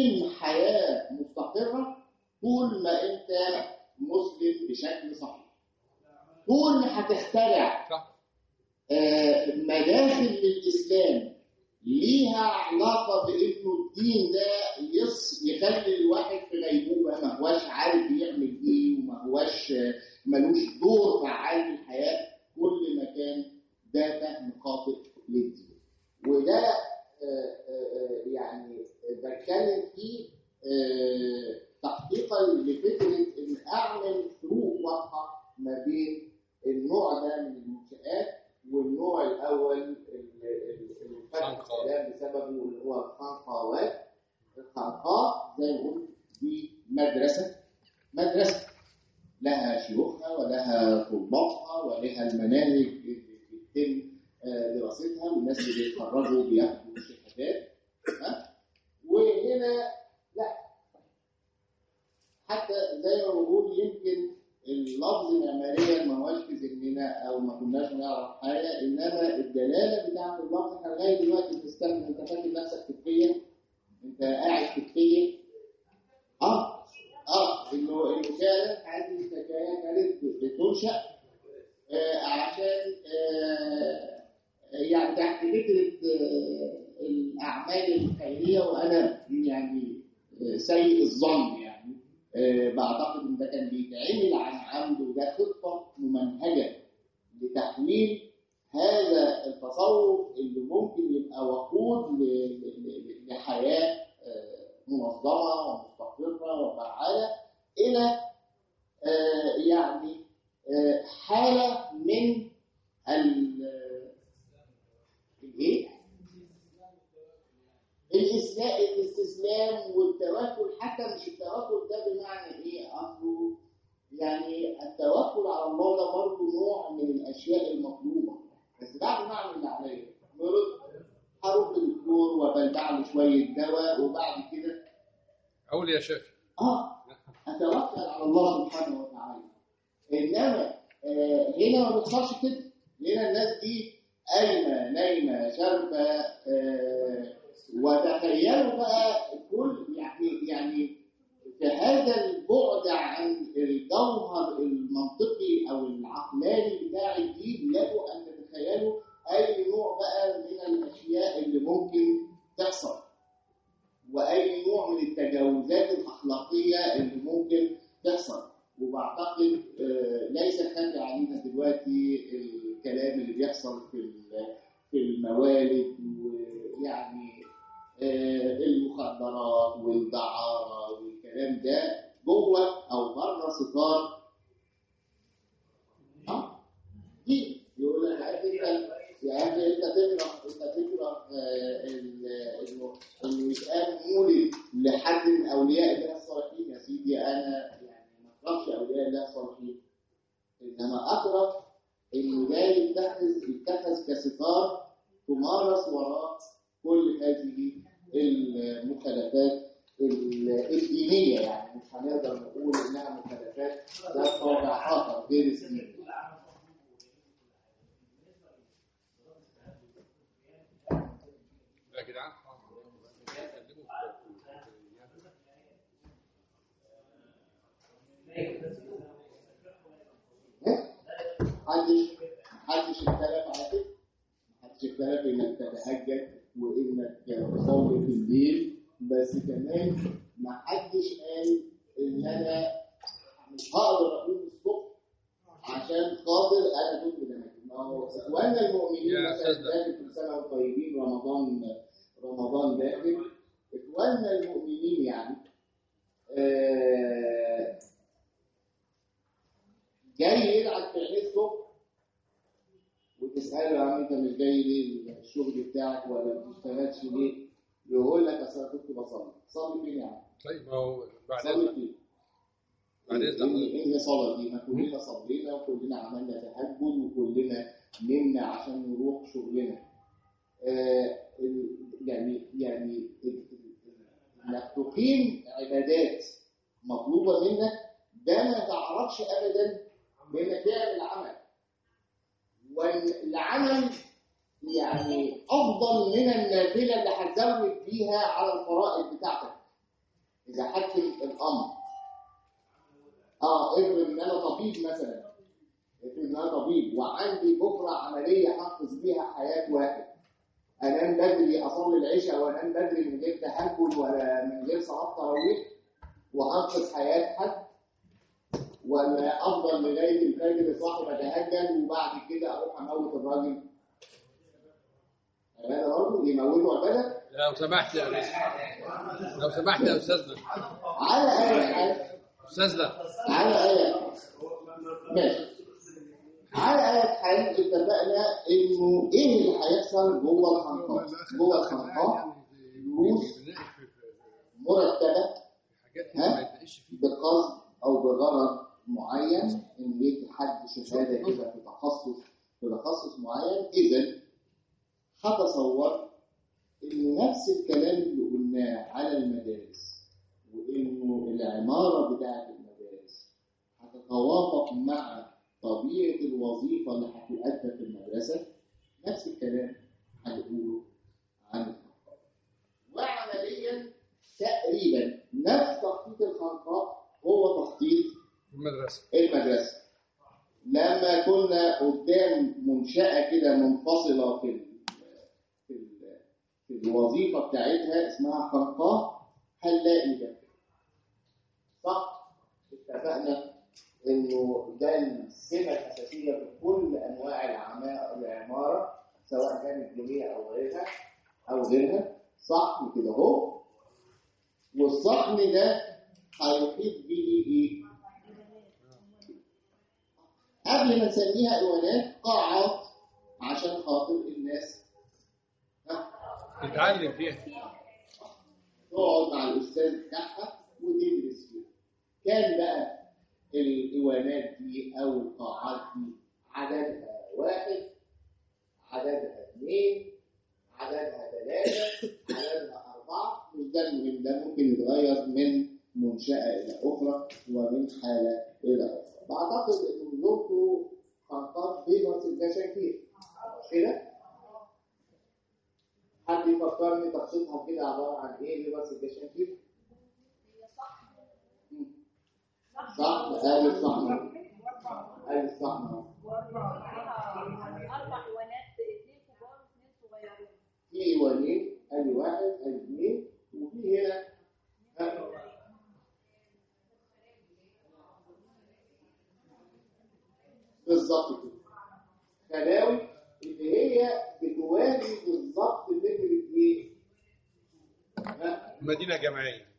طول ما انت مسلم بشكل صحيح طول ما هتخترع صح آه، مداخل للإسلام ليها علاقة بإنه الدين ده يص يخلي الواحد في غيبوبة ما هواش عارف يعمل إيه وما هواش آه، ملوش دور فعال في الحياة كل ما كان ده فهم خاطئ للدين وده آه، آه، يعني بتكلم فيه آه، تحقيقا لفكرة إن أعمل فروق واضحة ما بين النوع ده من المنشآت والنوع الأول اللي اللي فتح خنقاء. الكلام بسببه اللي هو الخنقاوات الخنقاء زي ما قلت دي مدرسة مدرسة لها شيوخها ولها طلابها ولها المناهج اللي بيتم آه، دراستها والناس اللي بيتخرجوا بياخدوا شهادات ها؟ وهنا لا حتى زي ما بقول يمكن اللفظ معماريا ما هوش في ذهننا او ما كناش نعرف حاجه انما الدلاله بتاعت اللفظ احنا لغايه دلوقتي بنستخدم انت فاكر نفسك كفيه انت قاعد كفيه اه اه انه انه فعلا هذه الحكايه كانت بتنشا آه عشان آه يعني تحت فكره آه الاعمال الخيريه وانا يعني آه سيء الظن يعني آه بعتقد ان ده كان بيتعمل عن عمد وده خطه ممنهجه لتحويل هذا التصوف اللي ممكن يبقى وقود ل- ل- ل- لحياه آه، منظمه ومستقره وفعاله الى آه، يعني آه، حاله من ال- الايه؟ الإسلام الاستسلام والتوكل حتى مش التوكل ده بمعنى ايه اصله يعني التوكل على الله ده برضه نوع من الاشياء المطلوبه بس بعد ما اعمل اللي عليا مرض هروح لدكتور وبلبع له شويه دواء وبعد كده أول يا شيخ اه اتوكل على الله سبحانه وتعالى انما آه هنا ما بيحصلش كده هنا الناس دي قايمه نايمه شاربه آه وتخيلوا بقى كل يعني يعني في هذا البعد عن الجوهر المنطقي او العقلاني بتاع الدين لكم ان تتخيلوا اي نوع بقى من الاشياء اللي ممكن تحصل واي نوع من التجاوزات الاخلاقيه اللي ممكن تحصل وبعتقد آه، ليس خارج علينا دلوقتي الكلام اللي بيحصل في ال- في الموالد ويعني آه، المخدرات والدعاره والكلام ده جوه او بره ستار اه دي يقول لك عارف انت يا اخي انت تكره انت تكره آه، ال- انه انه يتقال مولد لحد من اولياء الله الصالحين يا سيدي انا يعني ما اكرهش اولياء الله الصالحين انما اكره انه ده يتخذ يتخذ كستار تمارس وراء كل هذه المخالفات ال- الدينيه يعني مش هنقدر نقول انها مخالفات ذات طابع اخر غير الدين يا جدعان محدش محدش اختلف على كده محدش اختلف انك تتهجد وانك تصلي في الليل بس كمان محدش قال ان انا مش هقدر اقوم الصبح عشان خاطر انا كنت بنام ما هو اخواننا المؤمنين يا مثلا أستاذ ده. داخل كل سنه وانتم طيبين رمضان رمضان داخل اخواننا المؤمنين يعني آه جاي يلعب في عينيه الصبح وتسأله يا عم انت مش جاي ليه الشغل بتاعك ولا ما بتشتغلش ليه؟ يقول لك اصل انا كنت بصلي، صلي فين يا عم؟ طيب ما هو بعد صلي إذنك. فين؟ بعد ايه إذنك. ايه إيه صلاة دي؟ ما كلنا صلينا وكلنا عملنا تهجد وكلنا نمنا عشان نروح شغلنا. آه ال- يعني يعني ال- ال- انك تقيم عبادات مطلوبه منك ده ما تعرفش ابدا بانك تعمل عمل والعمل يعني افضل من النافله اللي هتزود بيها على الفرائض بتاعتك اذا حكم الامر اه افرض ان انا طبيب مثلا افرض ان انا طبيب وعندي بكره عمليه هنقذ بيها حياه واحد انام بدري اصلي العشاء وانام بدري من غير تهجد ولا من غير صلاه تراويح وانقذ حياه حد ولا افضل لغايه الفجر صاحي بتهجد وبعد كده اروح اموت الراجل هذا برضه يموتوا عباده لو سمحت يا ريس لو سمحت يا استاذنا على اي حال استاذنا على اي ماشي على اي حال اتفقنا انه ايه اللي هيحصل جوه الخنقات جوه الخنقات دروس مرتبه حاجات ها؟ ما يتلاقيش فيه بقصد او بغرض معين ان يدي حد شهاده كده في تخصص في تخصص معين اذا هتصور ان نفس الكلام اللي قلناه على المدارس وانه العماره بتاعه المدارس هتتوافق مع طبيعه الوظيفه اللي هتؤدى في المدرسه نفس الكلام هنقوله عن الخنقات وعمليا تقريبا نفس تخطيط الخنقات هو تخطيط في المدرسه المدرسة لما كنا قدام منشأة كده منفصلة في ال في, ال في الوظيفة بتاعتها اسمها خنقاه هنلاقي ده صح؟ اتفقنا انه ده السمة الأساسية في كل أنواع العما- العمارة سواء كانت بنية أو غيرها أو غيرها صحن كده أهو والصحن ده هيحيط به إيه؟ قبل ما نسميها ايوانات قاعات عشان خاطر الناس ها، تتعلم فيها تقعد مع الاستاذ بتاعها وتدرس فيها كان بقى الايوانات دي او القاعات دي عددها واحد عددها اثنين عددها ثلاثة عددها أربعة مش ده المهم ده ممكن يتغير من منشأة إلى أخرى ومن حالة إلى أخرى بعتقد إن زرتوا خنقات بيبرس الجشاكير مش كده؟ حد يفكرني تخصيصها كده عبارة عن إيه بيبرس الجشاكير؟ مم. صح؟ قال الصحن قال الصحن اربع ايوانات اثنين كبار واثنين صغيرين في ايوانين ادي واحد ادي اثنين وفي هنا ها؟ بالظبط كده خلاوي اللي هي بتوازي بالظبط فكره ايه؟ ها؟ مدينه جامعيه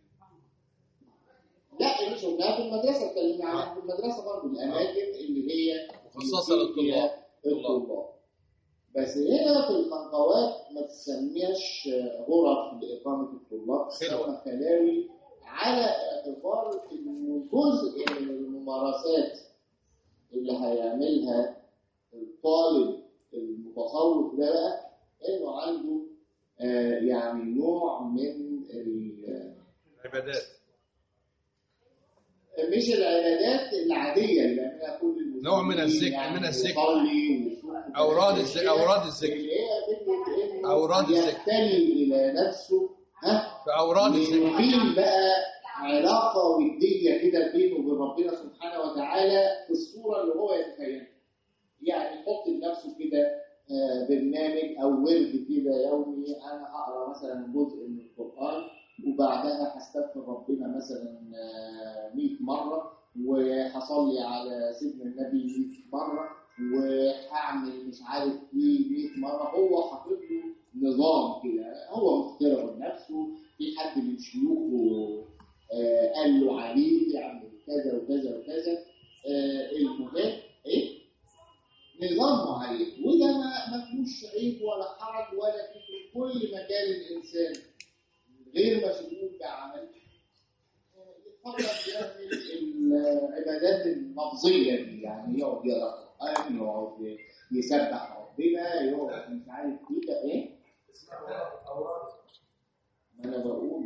لا اللي شفناها في المدرسه اتكلمنا عنها في المدرسه برضه الاماكن اللي هي مخصصة للطلاب. الطلاب بس هنا في الخنقوات ما تسميهاش غرف لاقامه الطلاب خلوة. تسمى خلاوي على اعتبار انه جزء من الممارسات اللي هيعملها الطالب المتصوف ده بقى انه عنده آه، يعني نوع من ال- عبادات مش العبادات العادية اللي بيعملها كل المسلمين نوع من الذكر- يعني من الذكر. يصلي ويصوم أوراد الذ- أوراد الذكر. اللي هي فكرة إنه أوراد الذكر. يختلي إلى نفسه ها في اوراد الذكر يقيم بقى علاقة ودية كده بينه وبين ربنا سبحانه وتعالى في الصورة اللي هو يتخيلها يعني يحط لنفسه كده آه، برنامج أو ورد كده يومي أنا هقرا مثلا جزء من القرآن وبعدها هستغفر ربنا مثلا آه، 100 مرة وهصلي على سيدنا النبي 100 مرة وهعمل مش عارف ايه 100 مرة هو حاطط له نظام كده هو مخترعه بنفسه في حد من شيوخه آه، قال له عليه يعمل كذا وكذا وكذا آه، المهم ايه نظام معين وده ما ما فيهوش عيب ولا حرج ولا في كل مجال الانسان غير مشغول بعمل يتفرج يعمل العبادات اللفظيه دي يعني يقعد يقرا قران يقعد يسبح ربنا يقعد مش عارف كده ايه ما انا بقول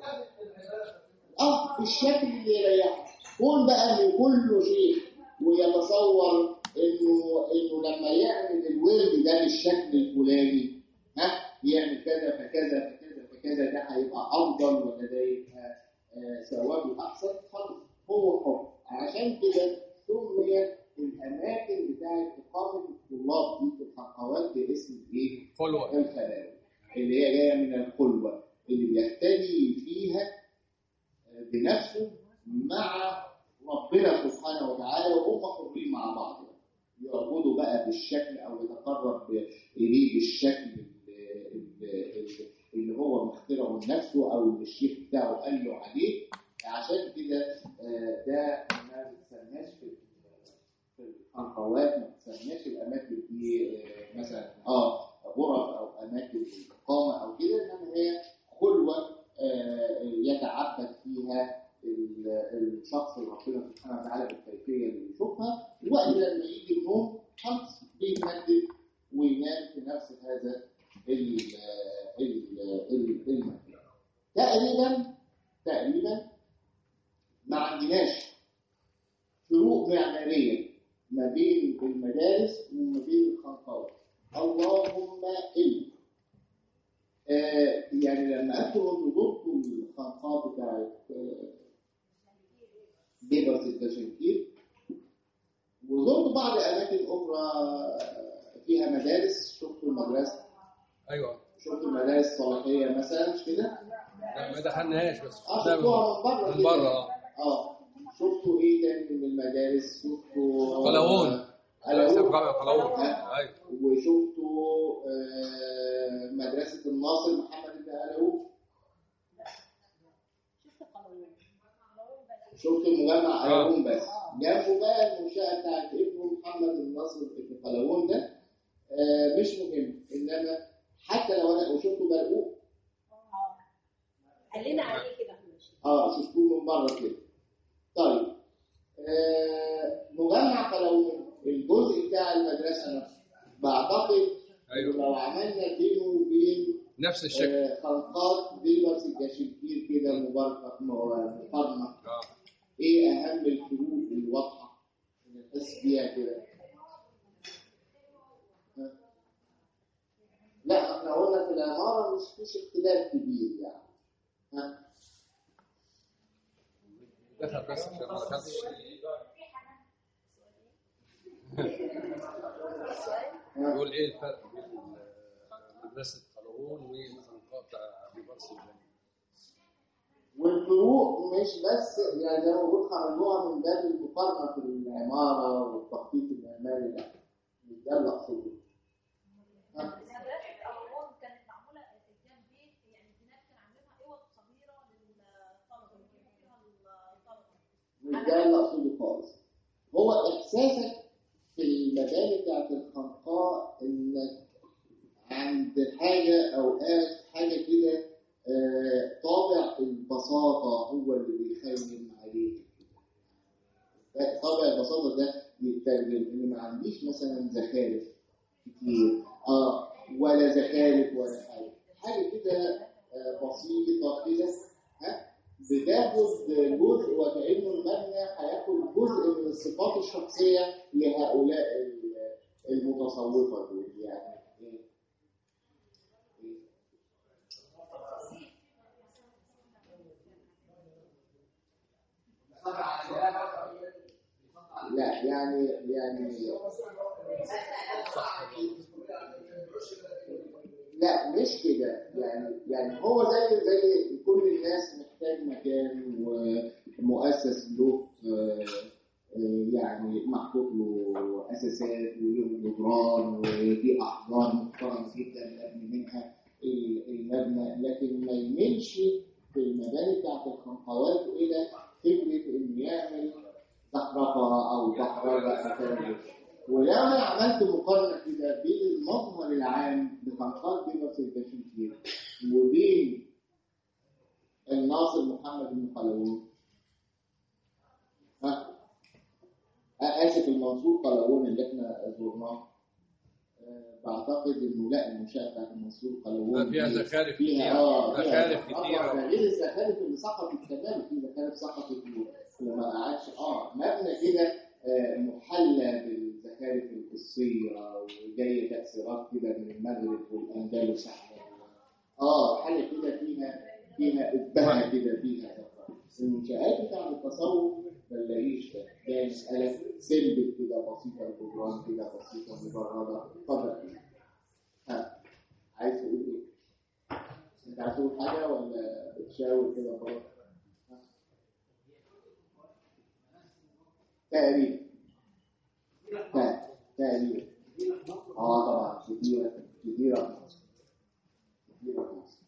اه بالشكل اللي يريحه كون بقى ان كله شيخ ويتصور انه انه لما يعمل الورد ده بالشكل الفلاني ها يعمل كذا فكذا فكذا فكذا ده هيبقى افضل ولا ده يبقى آه، ثوابه احسن خلاص هو حر عشان كده سميت الاماكن بتاعت اقامه الطلاب دي في الحلقات باسم ايه؟ خلوة الخلاوي اللي هي جايه من الخلوه اللي بيختلي فيها بنفسه مع ربنا سبحانه وتعالى وهم حرين مع بعض يعبدوا بقى بالشكل او يتقرب اليه بالشكل اللي- اللي- اللي هو مخترعه لنفسه او اللي الشيخ بتاعه قال له عليه عشان كده آه، ده ما بتسماش في في الخنقوات ما بتسماش الاماكن دي آه، مثلا اه غرف او اماكن الاقامه او كده انما هي خلوه آه، يتعبد فيها ال- الشخص اللي ربنا سبحانه وتعالى بالكيفيه اللي يشوفها وقت لما يجي النوم خلاص بيتمدد وينام في نفس هذا ال- ال- ال- المكان تقريبا تقريبا ما عندناش فروق معماريه ما بين المدارس وما بين الخنقاوي اللهم الا آه يعني لما انتوا زرتوا الخنقاء بتاعت آه، بيبرس الدشنكير وزرت بعض اماكن اخرى فيها مدارس شفت المدرسه ايوه شفت المدارس الصلاحيه مثلا مش كده؟ لا ما دخلناش بس اه شفناها شفتوها من بره من كده. بره اه اه شفتوا ايه تاني من المدارس؟ شفتوا قلاوون. قلاوون. لسه في جامع قلاوون ها؟ ايوه وشفتوا آه، مدرسه الناصر محمد بن قلاوون شفت قانون شفت المجمع آه. قلاوون بس جنبه بقى المنشأة بتاعت ابنه محمد الناصر ابن قلاوون ده آه مش مهم انما حتى لو انا وشفته برقوق قال لنا عليه كده احنا ماشيين اه شفتوه من بره كده طيب آه مجمع قلاوون الجزء بتاع المدرسة نفسه بعتقد أيوة. لو عملنا بينه وبين نفس الشكل آه خلقات بيبرس الجاشلكير كده مباركة مقارنة اه ايه اهم الفروق الواضحه اللي نحس بيها كده ها؟ لا احنا قلنا في العماره مش فيش اختلاف كبير يعني ها دخل بس عشان ما دخلتش ها؟ يقول ايه الفرق بين مدرسه قلاوون والخنقاء بتاع ابي برس الجنوبي والفروق مش بس يعني زي ما بقول خرجوها من باب المقارنه في العماره والتخطيط المعماري لا مش ده اللي اقصده ها؟ مدرسة أمرون كانت معمولة قدام بيت يعني البنات كان عاملينها أوض صغيرة للطلبة يجيبوا فيها الطلبة مش ده اللي اقصده خالص هو احساسك في المباني بتاعت الخنقاء انك عند حاجه اوقات حاجه كده آه، طابع البساطه هو اللي بيخيم عليك ده- طابع البساطه ده يترجم ان ما عنديش مثلا زخارف كتير اه ولا زخارف ولا حاجه حاجه كده آه، بسيطه كده ها بتاخد جزء وكأنه المبنى هياخد جزء من الصفات الشخصية لهؤلاء ال- المتصوفة دول يعني إيه؟ إيه؟ لا يعني يعني لا مش كده يعني يعني هو زي زي كل الناس محتاج مكان ومؤسس له آه، آه، يعني محطوط له اساسات وله جدران ودي احجار محترمه جدا مبني منها ال- المبنى لكن ما يميلش في المباني بتاعت الخنقوات الى فكره انه يعمل زخرفه او بحرجه او كلام ولو انا عملت مقارنه كده بين المظهر العام لخنقات بيبرس البشنكير وبين الناصر محمد بن قلاوون ها آه، اسف المنصور قلاوون اللي احنا زرناه آه، بعتقد انه لا المنشاه بتاعت المنصور قلاوون فيها دي زخارف فيها كتير. اه فيها زخارف آه، كتير. ده غير الزخارف اللي سقطت كمان في زخارف سقطت وما قعدش اه مبنى كده آه، محلى بالزخارف القصيه وجايه تاثيرات كده من المغرب والاندلس اه حاجه كده فيها فيها ابهه كده فيها زخرف. المنشآت بتاع التصوف بنلاقيش ده ده مسألة سيمبل كده بسيطة الجدران كده بسيطة مجردة اتفضل ها عايز تقول ايه؟ انت عايز تقول حاجة ولا بتشاور كده خلاص؟ ها؟ تقريبا ت- تقريبا اه طبعا كتيرة كتيرة في مصر كتيرة في مصر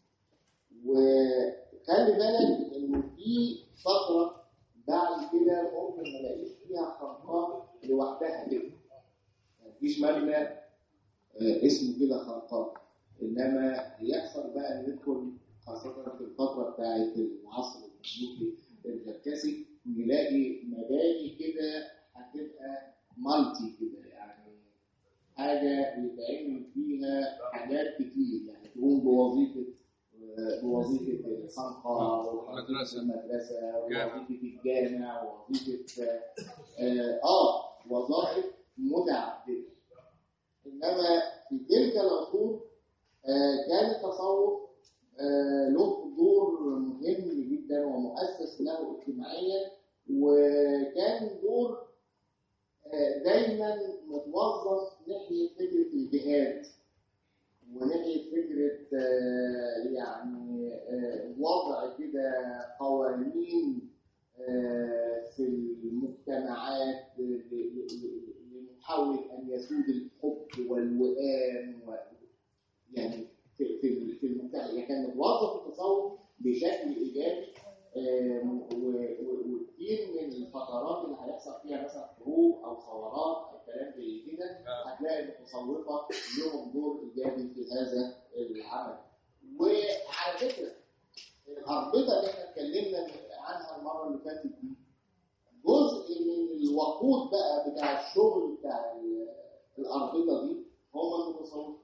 وخلي بالك ان في فترة بعد كده ممكن ما الاقيش فيها خنقان لوحدها كده مفيش مبنى آه، اسمه كده خنقان انما يحصل بقى ندخل خاصة في الفترة بتاعت العصر المملوكي الجركسي نلاقي مباني كده هتبقى مالتي كده يعني حاجة بيتعمل فيها حاجات كتير يعني تقوم بوظيفة بوظيفة الخنقة ووظيفة مدرسة. المدرسة جامع. ووظيفة الجامع ووظيفة آه, آه وظائف متعددة إنما في تلك العصور آه كان التصوف آه له دور مهم جدا ومؤسس له اجتماعيا وكان دور آه، دايما متوظف ناحية فكرة الجهاد وناحية فكرة آه، يعني آه، وضع كده قوانين آه، في المجتمعات ل- ل- ل- لمحاولة أن يسود الحب والوئام و- يعني في في في المجتمع يعني كان متوظف التصوف بشكل إيجابي آم، و- و- وكتير من الفترات اللي هيحصل فيها مثلا حروب او ثورات او كلام زي كده آه. هتلاقي المتصوفه لهم دور ايجابي في هذا العمل. وعلى فكره الاربطه اللي احنا اتكلمنا عنها المره اللي فاتت دي جزء من الوقود بقى بتاع الشغل بتاع ال- الاربطه دي هم المتصوفه.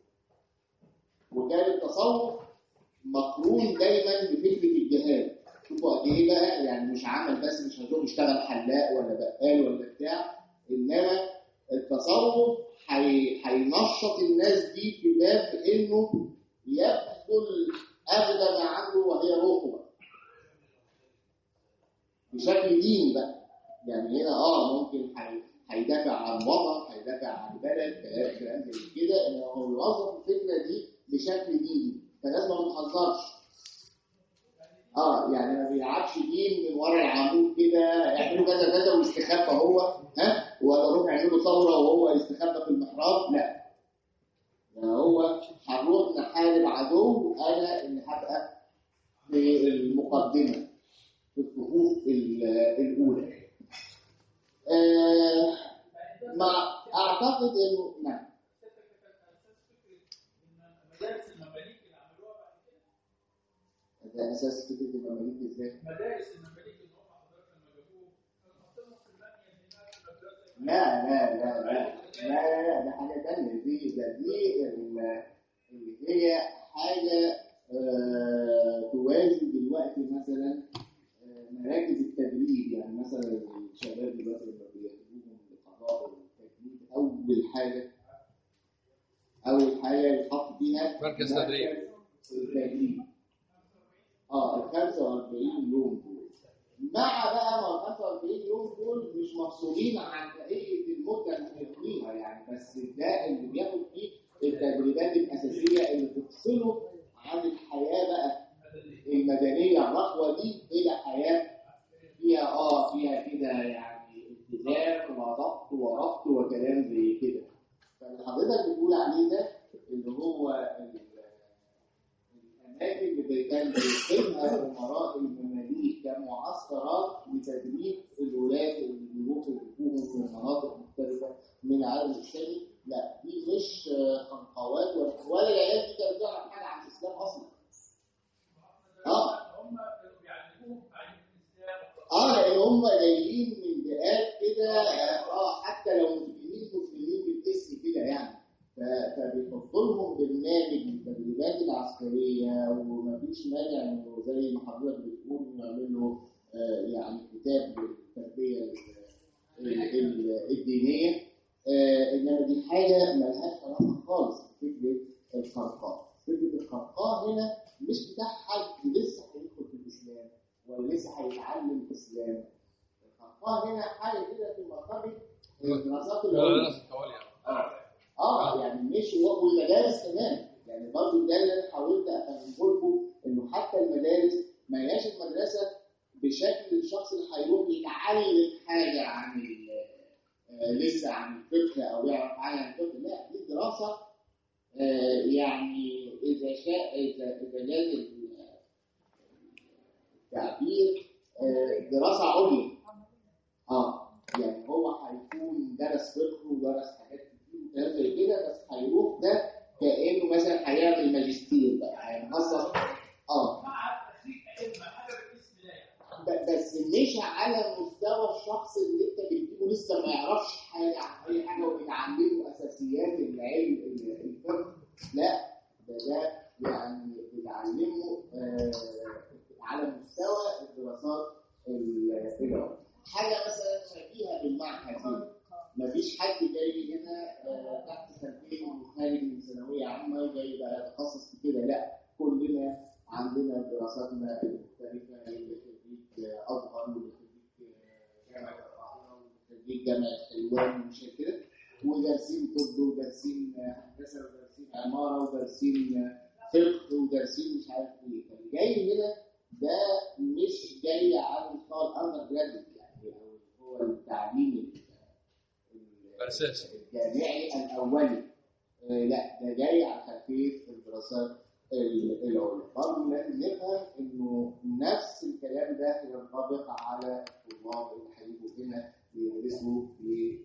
وكان التصوف مقرون دايما بفكره الجهاد شوفوا قد ايه بقى يعني مش عمل بس مش هتروح يشتغل حلاق ولا بقال ولا بتاع انما التصوف هي- هينشط الناس دي في باب انه يبذل اغلى ما عنده وهي روحه بقى بشكل ديني بقى يعني هنا اه ممكن هي- هيدافع عن وطن هيدافع عن بلد كلام كلام زي كده ان هو يوظف الفكره دي بشكل ديني فالناس ما بتهزرش اه يعني ما بيلعبش دين من ورا العمود كده يعملوا كذا كذا ويستخبى هو ها ولا روح يعملوا ثوره وهو يستخبى في المحراب لا يعني هو هنروح نحارب عدو انا اللي هبقى في المقدمه في الصفوف ال- الاولى آه مع اعتقد انه نعم مدارس المماليك اللي عملوها بعد كده ده اساس فكره المماليك ازاي مدارس المماليك اللي هم حضرتك لما جابوهم كانوا حاطينهم في المبنى هناك في المدرسه لا لا لا لا لا لا ده حاجة تانية دي ده دي ال- اللي هي حاجة آه، توازي دلوقتي مثلا آه، مراكز التدريب يعني مثلا الشباب دلوقتي لما بياخدوهم لقضاء التجنيد أول حاجة أول حاجة يتحط فيها مركز تدريب. التدريب اه ال 45 يوم دول مع بقى ما ال 45 يوم دول مش مفصولين عن بقيه المده اللي بيقضيها يعني بس ده اللي بياخد فيه التدريبات الاساسيه اللي تفصله عن الحياه بقى المدنيه الرخوه دي الى حياه فيها اه فيها كده يعني التزام وضبط وربط وكلام زي كده فاللي حضرتك بتقول عليه ده اللي هو ال- الأماكن اللي كان بيقيمها أمراء المماليك كمعسكرات لتدريب الولاة اللي بيروحوا يجيبوهم في مناطق مختلفة من العالم الإسلامي لا دي مش آه، خنقوات ولا ولا العيال دي كانت تعرف حاجة عن الإسلام أصلا اه هم كانوا بيعلموهم تعليم الاسلام اه لان هم جايين من بيئات كده اه حتى لو مسلمين مسلمين بالاسم كده يعني ف- فبيحطوا لهم برنامج للتدريبات العسكريه ومفيش مانع انه زي ما حضرتك بتقول نعمل له آه يعني كتاب للتربيه ال- ال- ال- الدينيه آه انما دي حاجه ملهاش علاقه خالص بفكره الخرقاء فكره الخرقاء هنا مش بتاع حد لسه هيدخل في الاسلام ولا لسه هيتعلم الاسلام حطها هنا حاجه كده في مرتبه الدراسات لا العليا لا التوالي اه اه يعني مش و- والمدارس كمان يعني برضه ده اللي انا حاولت افهمه لكم انه حتى المدارس ما هياش المدرسه بشكل الشخص اللي هيروح يتعلم حاجه عن ال- آه، لسه عن الفقه او يعرف حاجه عن الفقه لا دي دراسه آه، يعني اذا شاء اذا اذا جاز ال- التعبير آه، دراسه عليا اه يعني هو هيكون درس فقه ودرس حاجات كتير وكلام زي كده بس هيروح ده كانه مثلا هيعمل ماجستير بقى هيتخصص اه مع تخريج علم حاجه بالاسم الله ب- بس مش على مستوى الشخص اللي انت بتجيبه لسه ما يعرفش حاجه عن اي حاجه وبتعلمه اساسيات العلم ال- الفقه لا ده ده يعني بتعلمه آه على مستوى الدراسات ال- العليا حاجه مثلا شبيهه بالمعهد كده مفيش حد جاي هنا آه، تحت خلفيه انه خارج من ثانويه عامه جاي بقى يتخصص في كده لا كلنا عندنا دراساتنا المختلفه اللي خريج آه، ازهر واللي خريج آه، جامعه القاهره واللي خريج جامعه حلوان ومش كده ودارسين طب ودارسين آه، هندسه ودارسين عماره ودارسين آه، فقه ودارسين مش عارف ايه فاللي جاي هنا ده مش جاي على مستوى الاندر جراديويت يعني أو هو التعليم ال- الأساسي. الجامعي الاولي آه، لا ده جاي على خلفيه الدراسات ال- العليا برضه لازم نفهم انه نفس الكلام ده ينطبق على الطلاب اللي هيجوا هنا يدرسوا في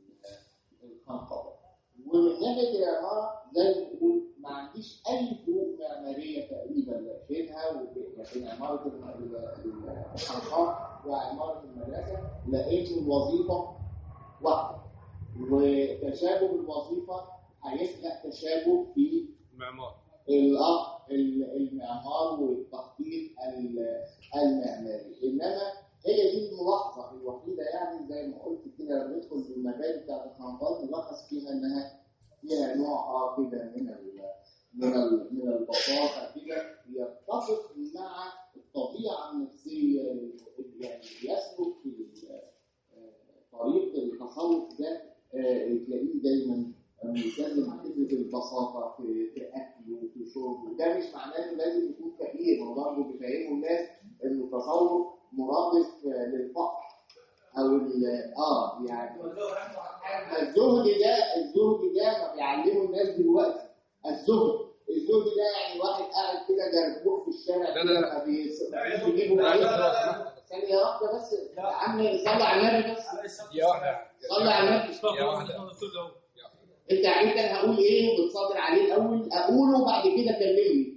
ال- الخنقبه ومن ناحيه العماره زي ما بقول ما عنديش اي فروق معماريه تقريبا لا بينها وبين بين عماره ال- ال- الخنقاء وعماره المدرسه لقيت الوظيفه واحده وتشابه الوظيفه هيخلق تشابه في المعمار الأ- ال- المعمار والتخطيط ال- المعماري انما هي دي الملاحظه الوحيده يعني زي ما قلت كده لما ندخل في المباني بتاعت الخنقات نلاحظ فيها انها فيها نوع اه كده من ال من ال من البساطه كده يتفق مع الطبيعه النفسيه اللي يعني بيسلك في ال- آه، طريق التصوف ده آه، تلاقيه دايما ملتزم بفكره البساطه في في اكله وفي شربه وده مش معناه انه لازم يكون فقير هو برضه بيفهموا الناس ان التصوف مرادف آه، للفقر او ال- اه يعني الزهد ده الزهد ده ما بيعلموا الناس دلوقتي الزهد الزهد ده يعني واحد قاعد كده جربوع في الشارع لا، لا، لا. كده ما بيس- بيجيبوا لا، ايه لا. ثانية واحدة بس يا عم صلي على النبي بس يا واحدة صلي على النبي يا واحدة انت عارف انا هقول ايه وبتصدر عليه الاول اقوله وبعد كده كلمني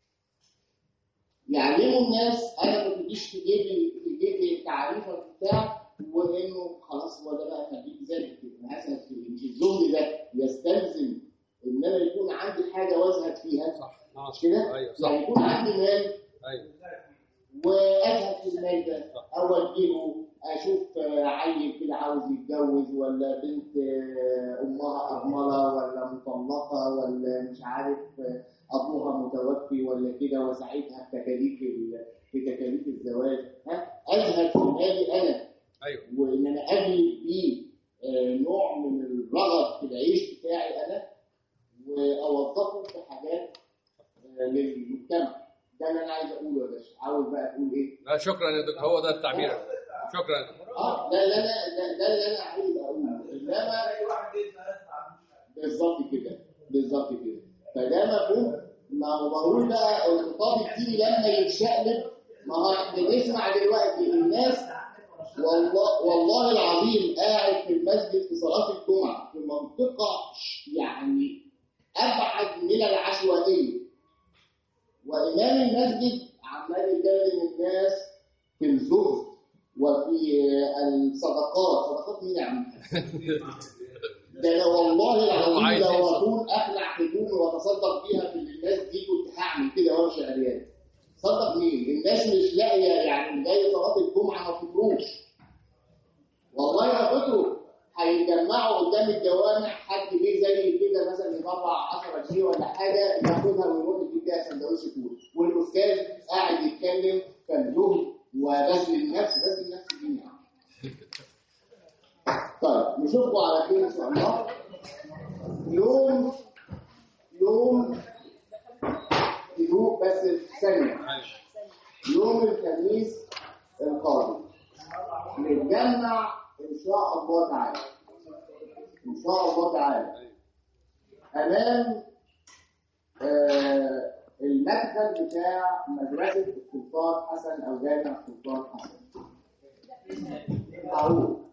يعلموا الناس انا ما تجيش في جيبي في جيبي تعريفك بتاع وانه خلاص هو ده بقى خليك ذلك انا هسهد فيه مش الزهد ده يستلزم ان انا يكون عندي حاجه وازهد فيها صح آه. مش كده؟ ايوه صح يعني يكون عندي مال ايوه وازهد في المال ده اوجهه اشوف آه، عيل كده عاوز يتجوز ولا بنت آه، امها ارمله ولا مطلقه ولا مش عارف آه، ابوها متوفي ولا كده واساعدها في تكاليف ال- في تكاليف الزواج ها ازهد في مالي انا ايوه وان انا اجلب بيه آه، نوع من الرغب في العيش بتاعي انا واوظفه في حاجات آه، للمجتمع ده اللي انا عايز اقوله يا باشا عاوز بقى تقول ايه لا شكرا يا دكتور هو ده التعبير شكرا يا دكتور. اه ده اللي انا ده, ده اللي انا عايز اقوله انما اي واحد يسمع يسمع بالظبط كده بالظبط كده فده مفهوم ما هو بقول بقى الخطاب الديني لما يتشقلب ما هو احنا بنسمع دلوقتي الناس والله والله العظيم قاعد في المسجد في صلاه الجمعه في منطقه يعني ابعد من العشوائيه وامام المسجد عمال يكلم الناس في الزهد وفي الصدقات صدقات مين يا عم ده انا والله العظيم عايز لو يوصل. اكون اخلع هدومي واتصدق بيها في الناس دي كنت هعمل كده وامشي عريان صدق مين؟ الناس مش لاقيه يعني جاي صلاه الجمعه ما فطروش والله ما فطروا هيتجمعوا قدام الجوامع حد جه زي كده مثلا يطلع 10 جنيه ولا حاجه ياخدها ويروح يجيب بيها سندوتش فول والاستاذ قاعد يتكلم كان زهد وبذل النفس بذل النفس دي يعني طيب نشوفكم على خير ان شاء الله يوم يوم يوم بس ثانيه معلش يوم الخميس القادم نتجمع ان شاء الله تعالى ان شاء الله تعالى امام آه المدخل بتاع مدرسه السلطان حسن او جامع السلطان حسن معروف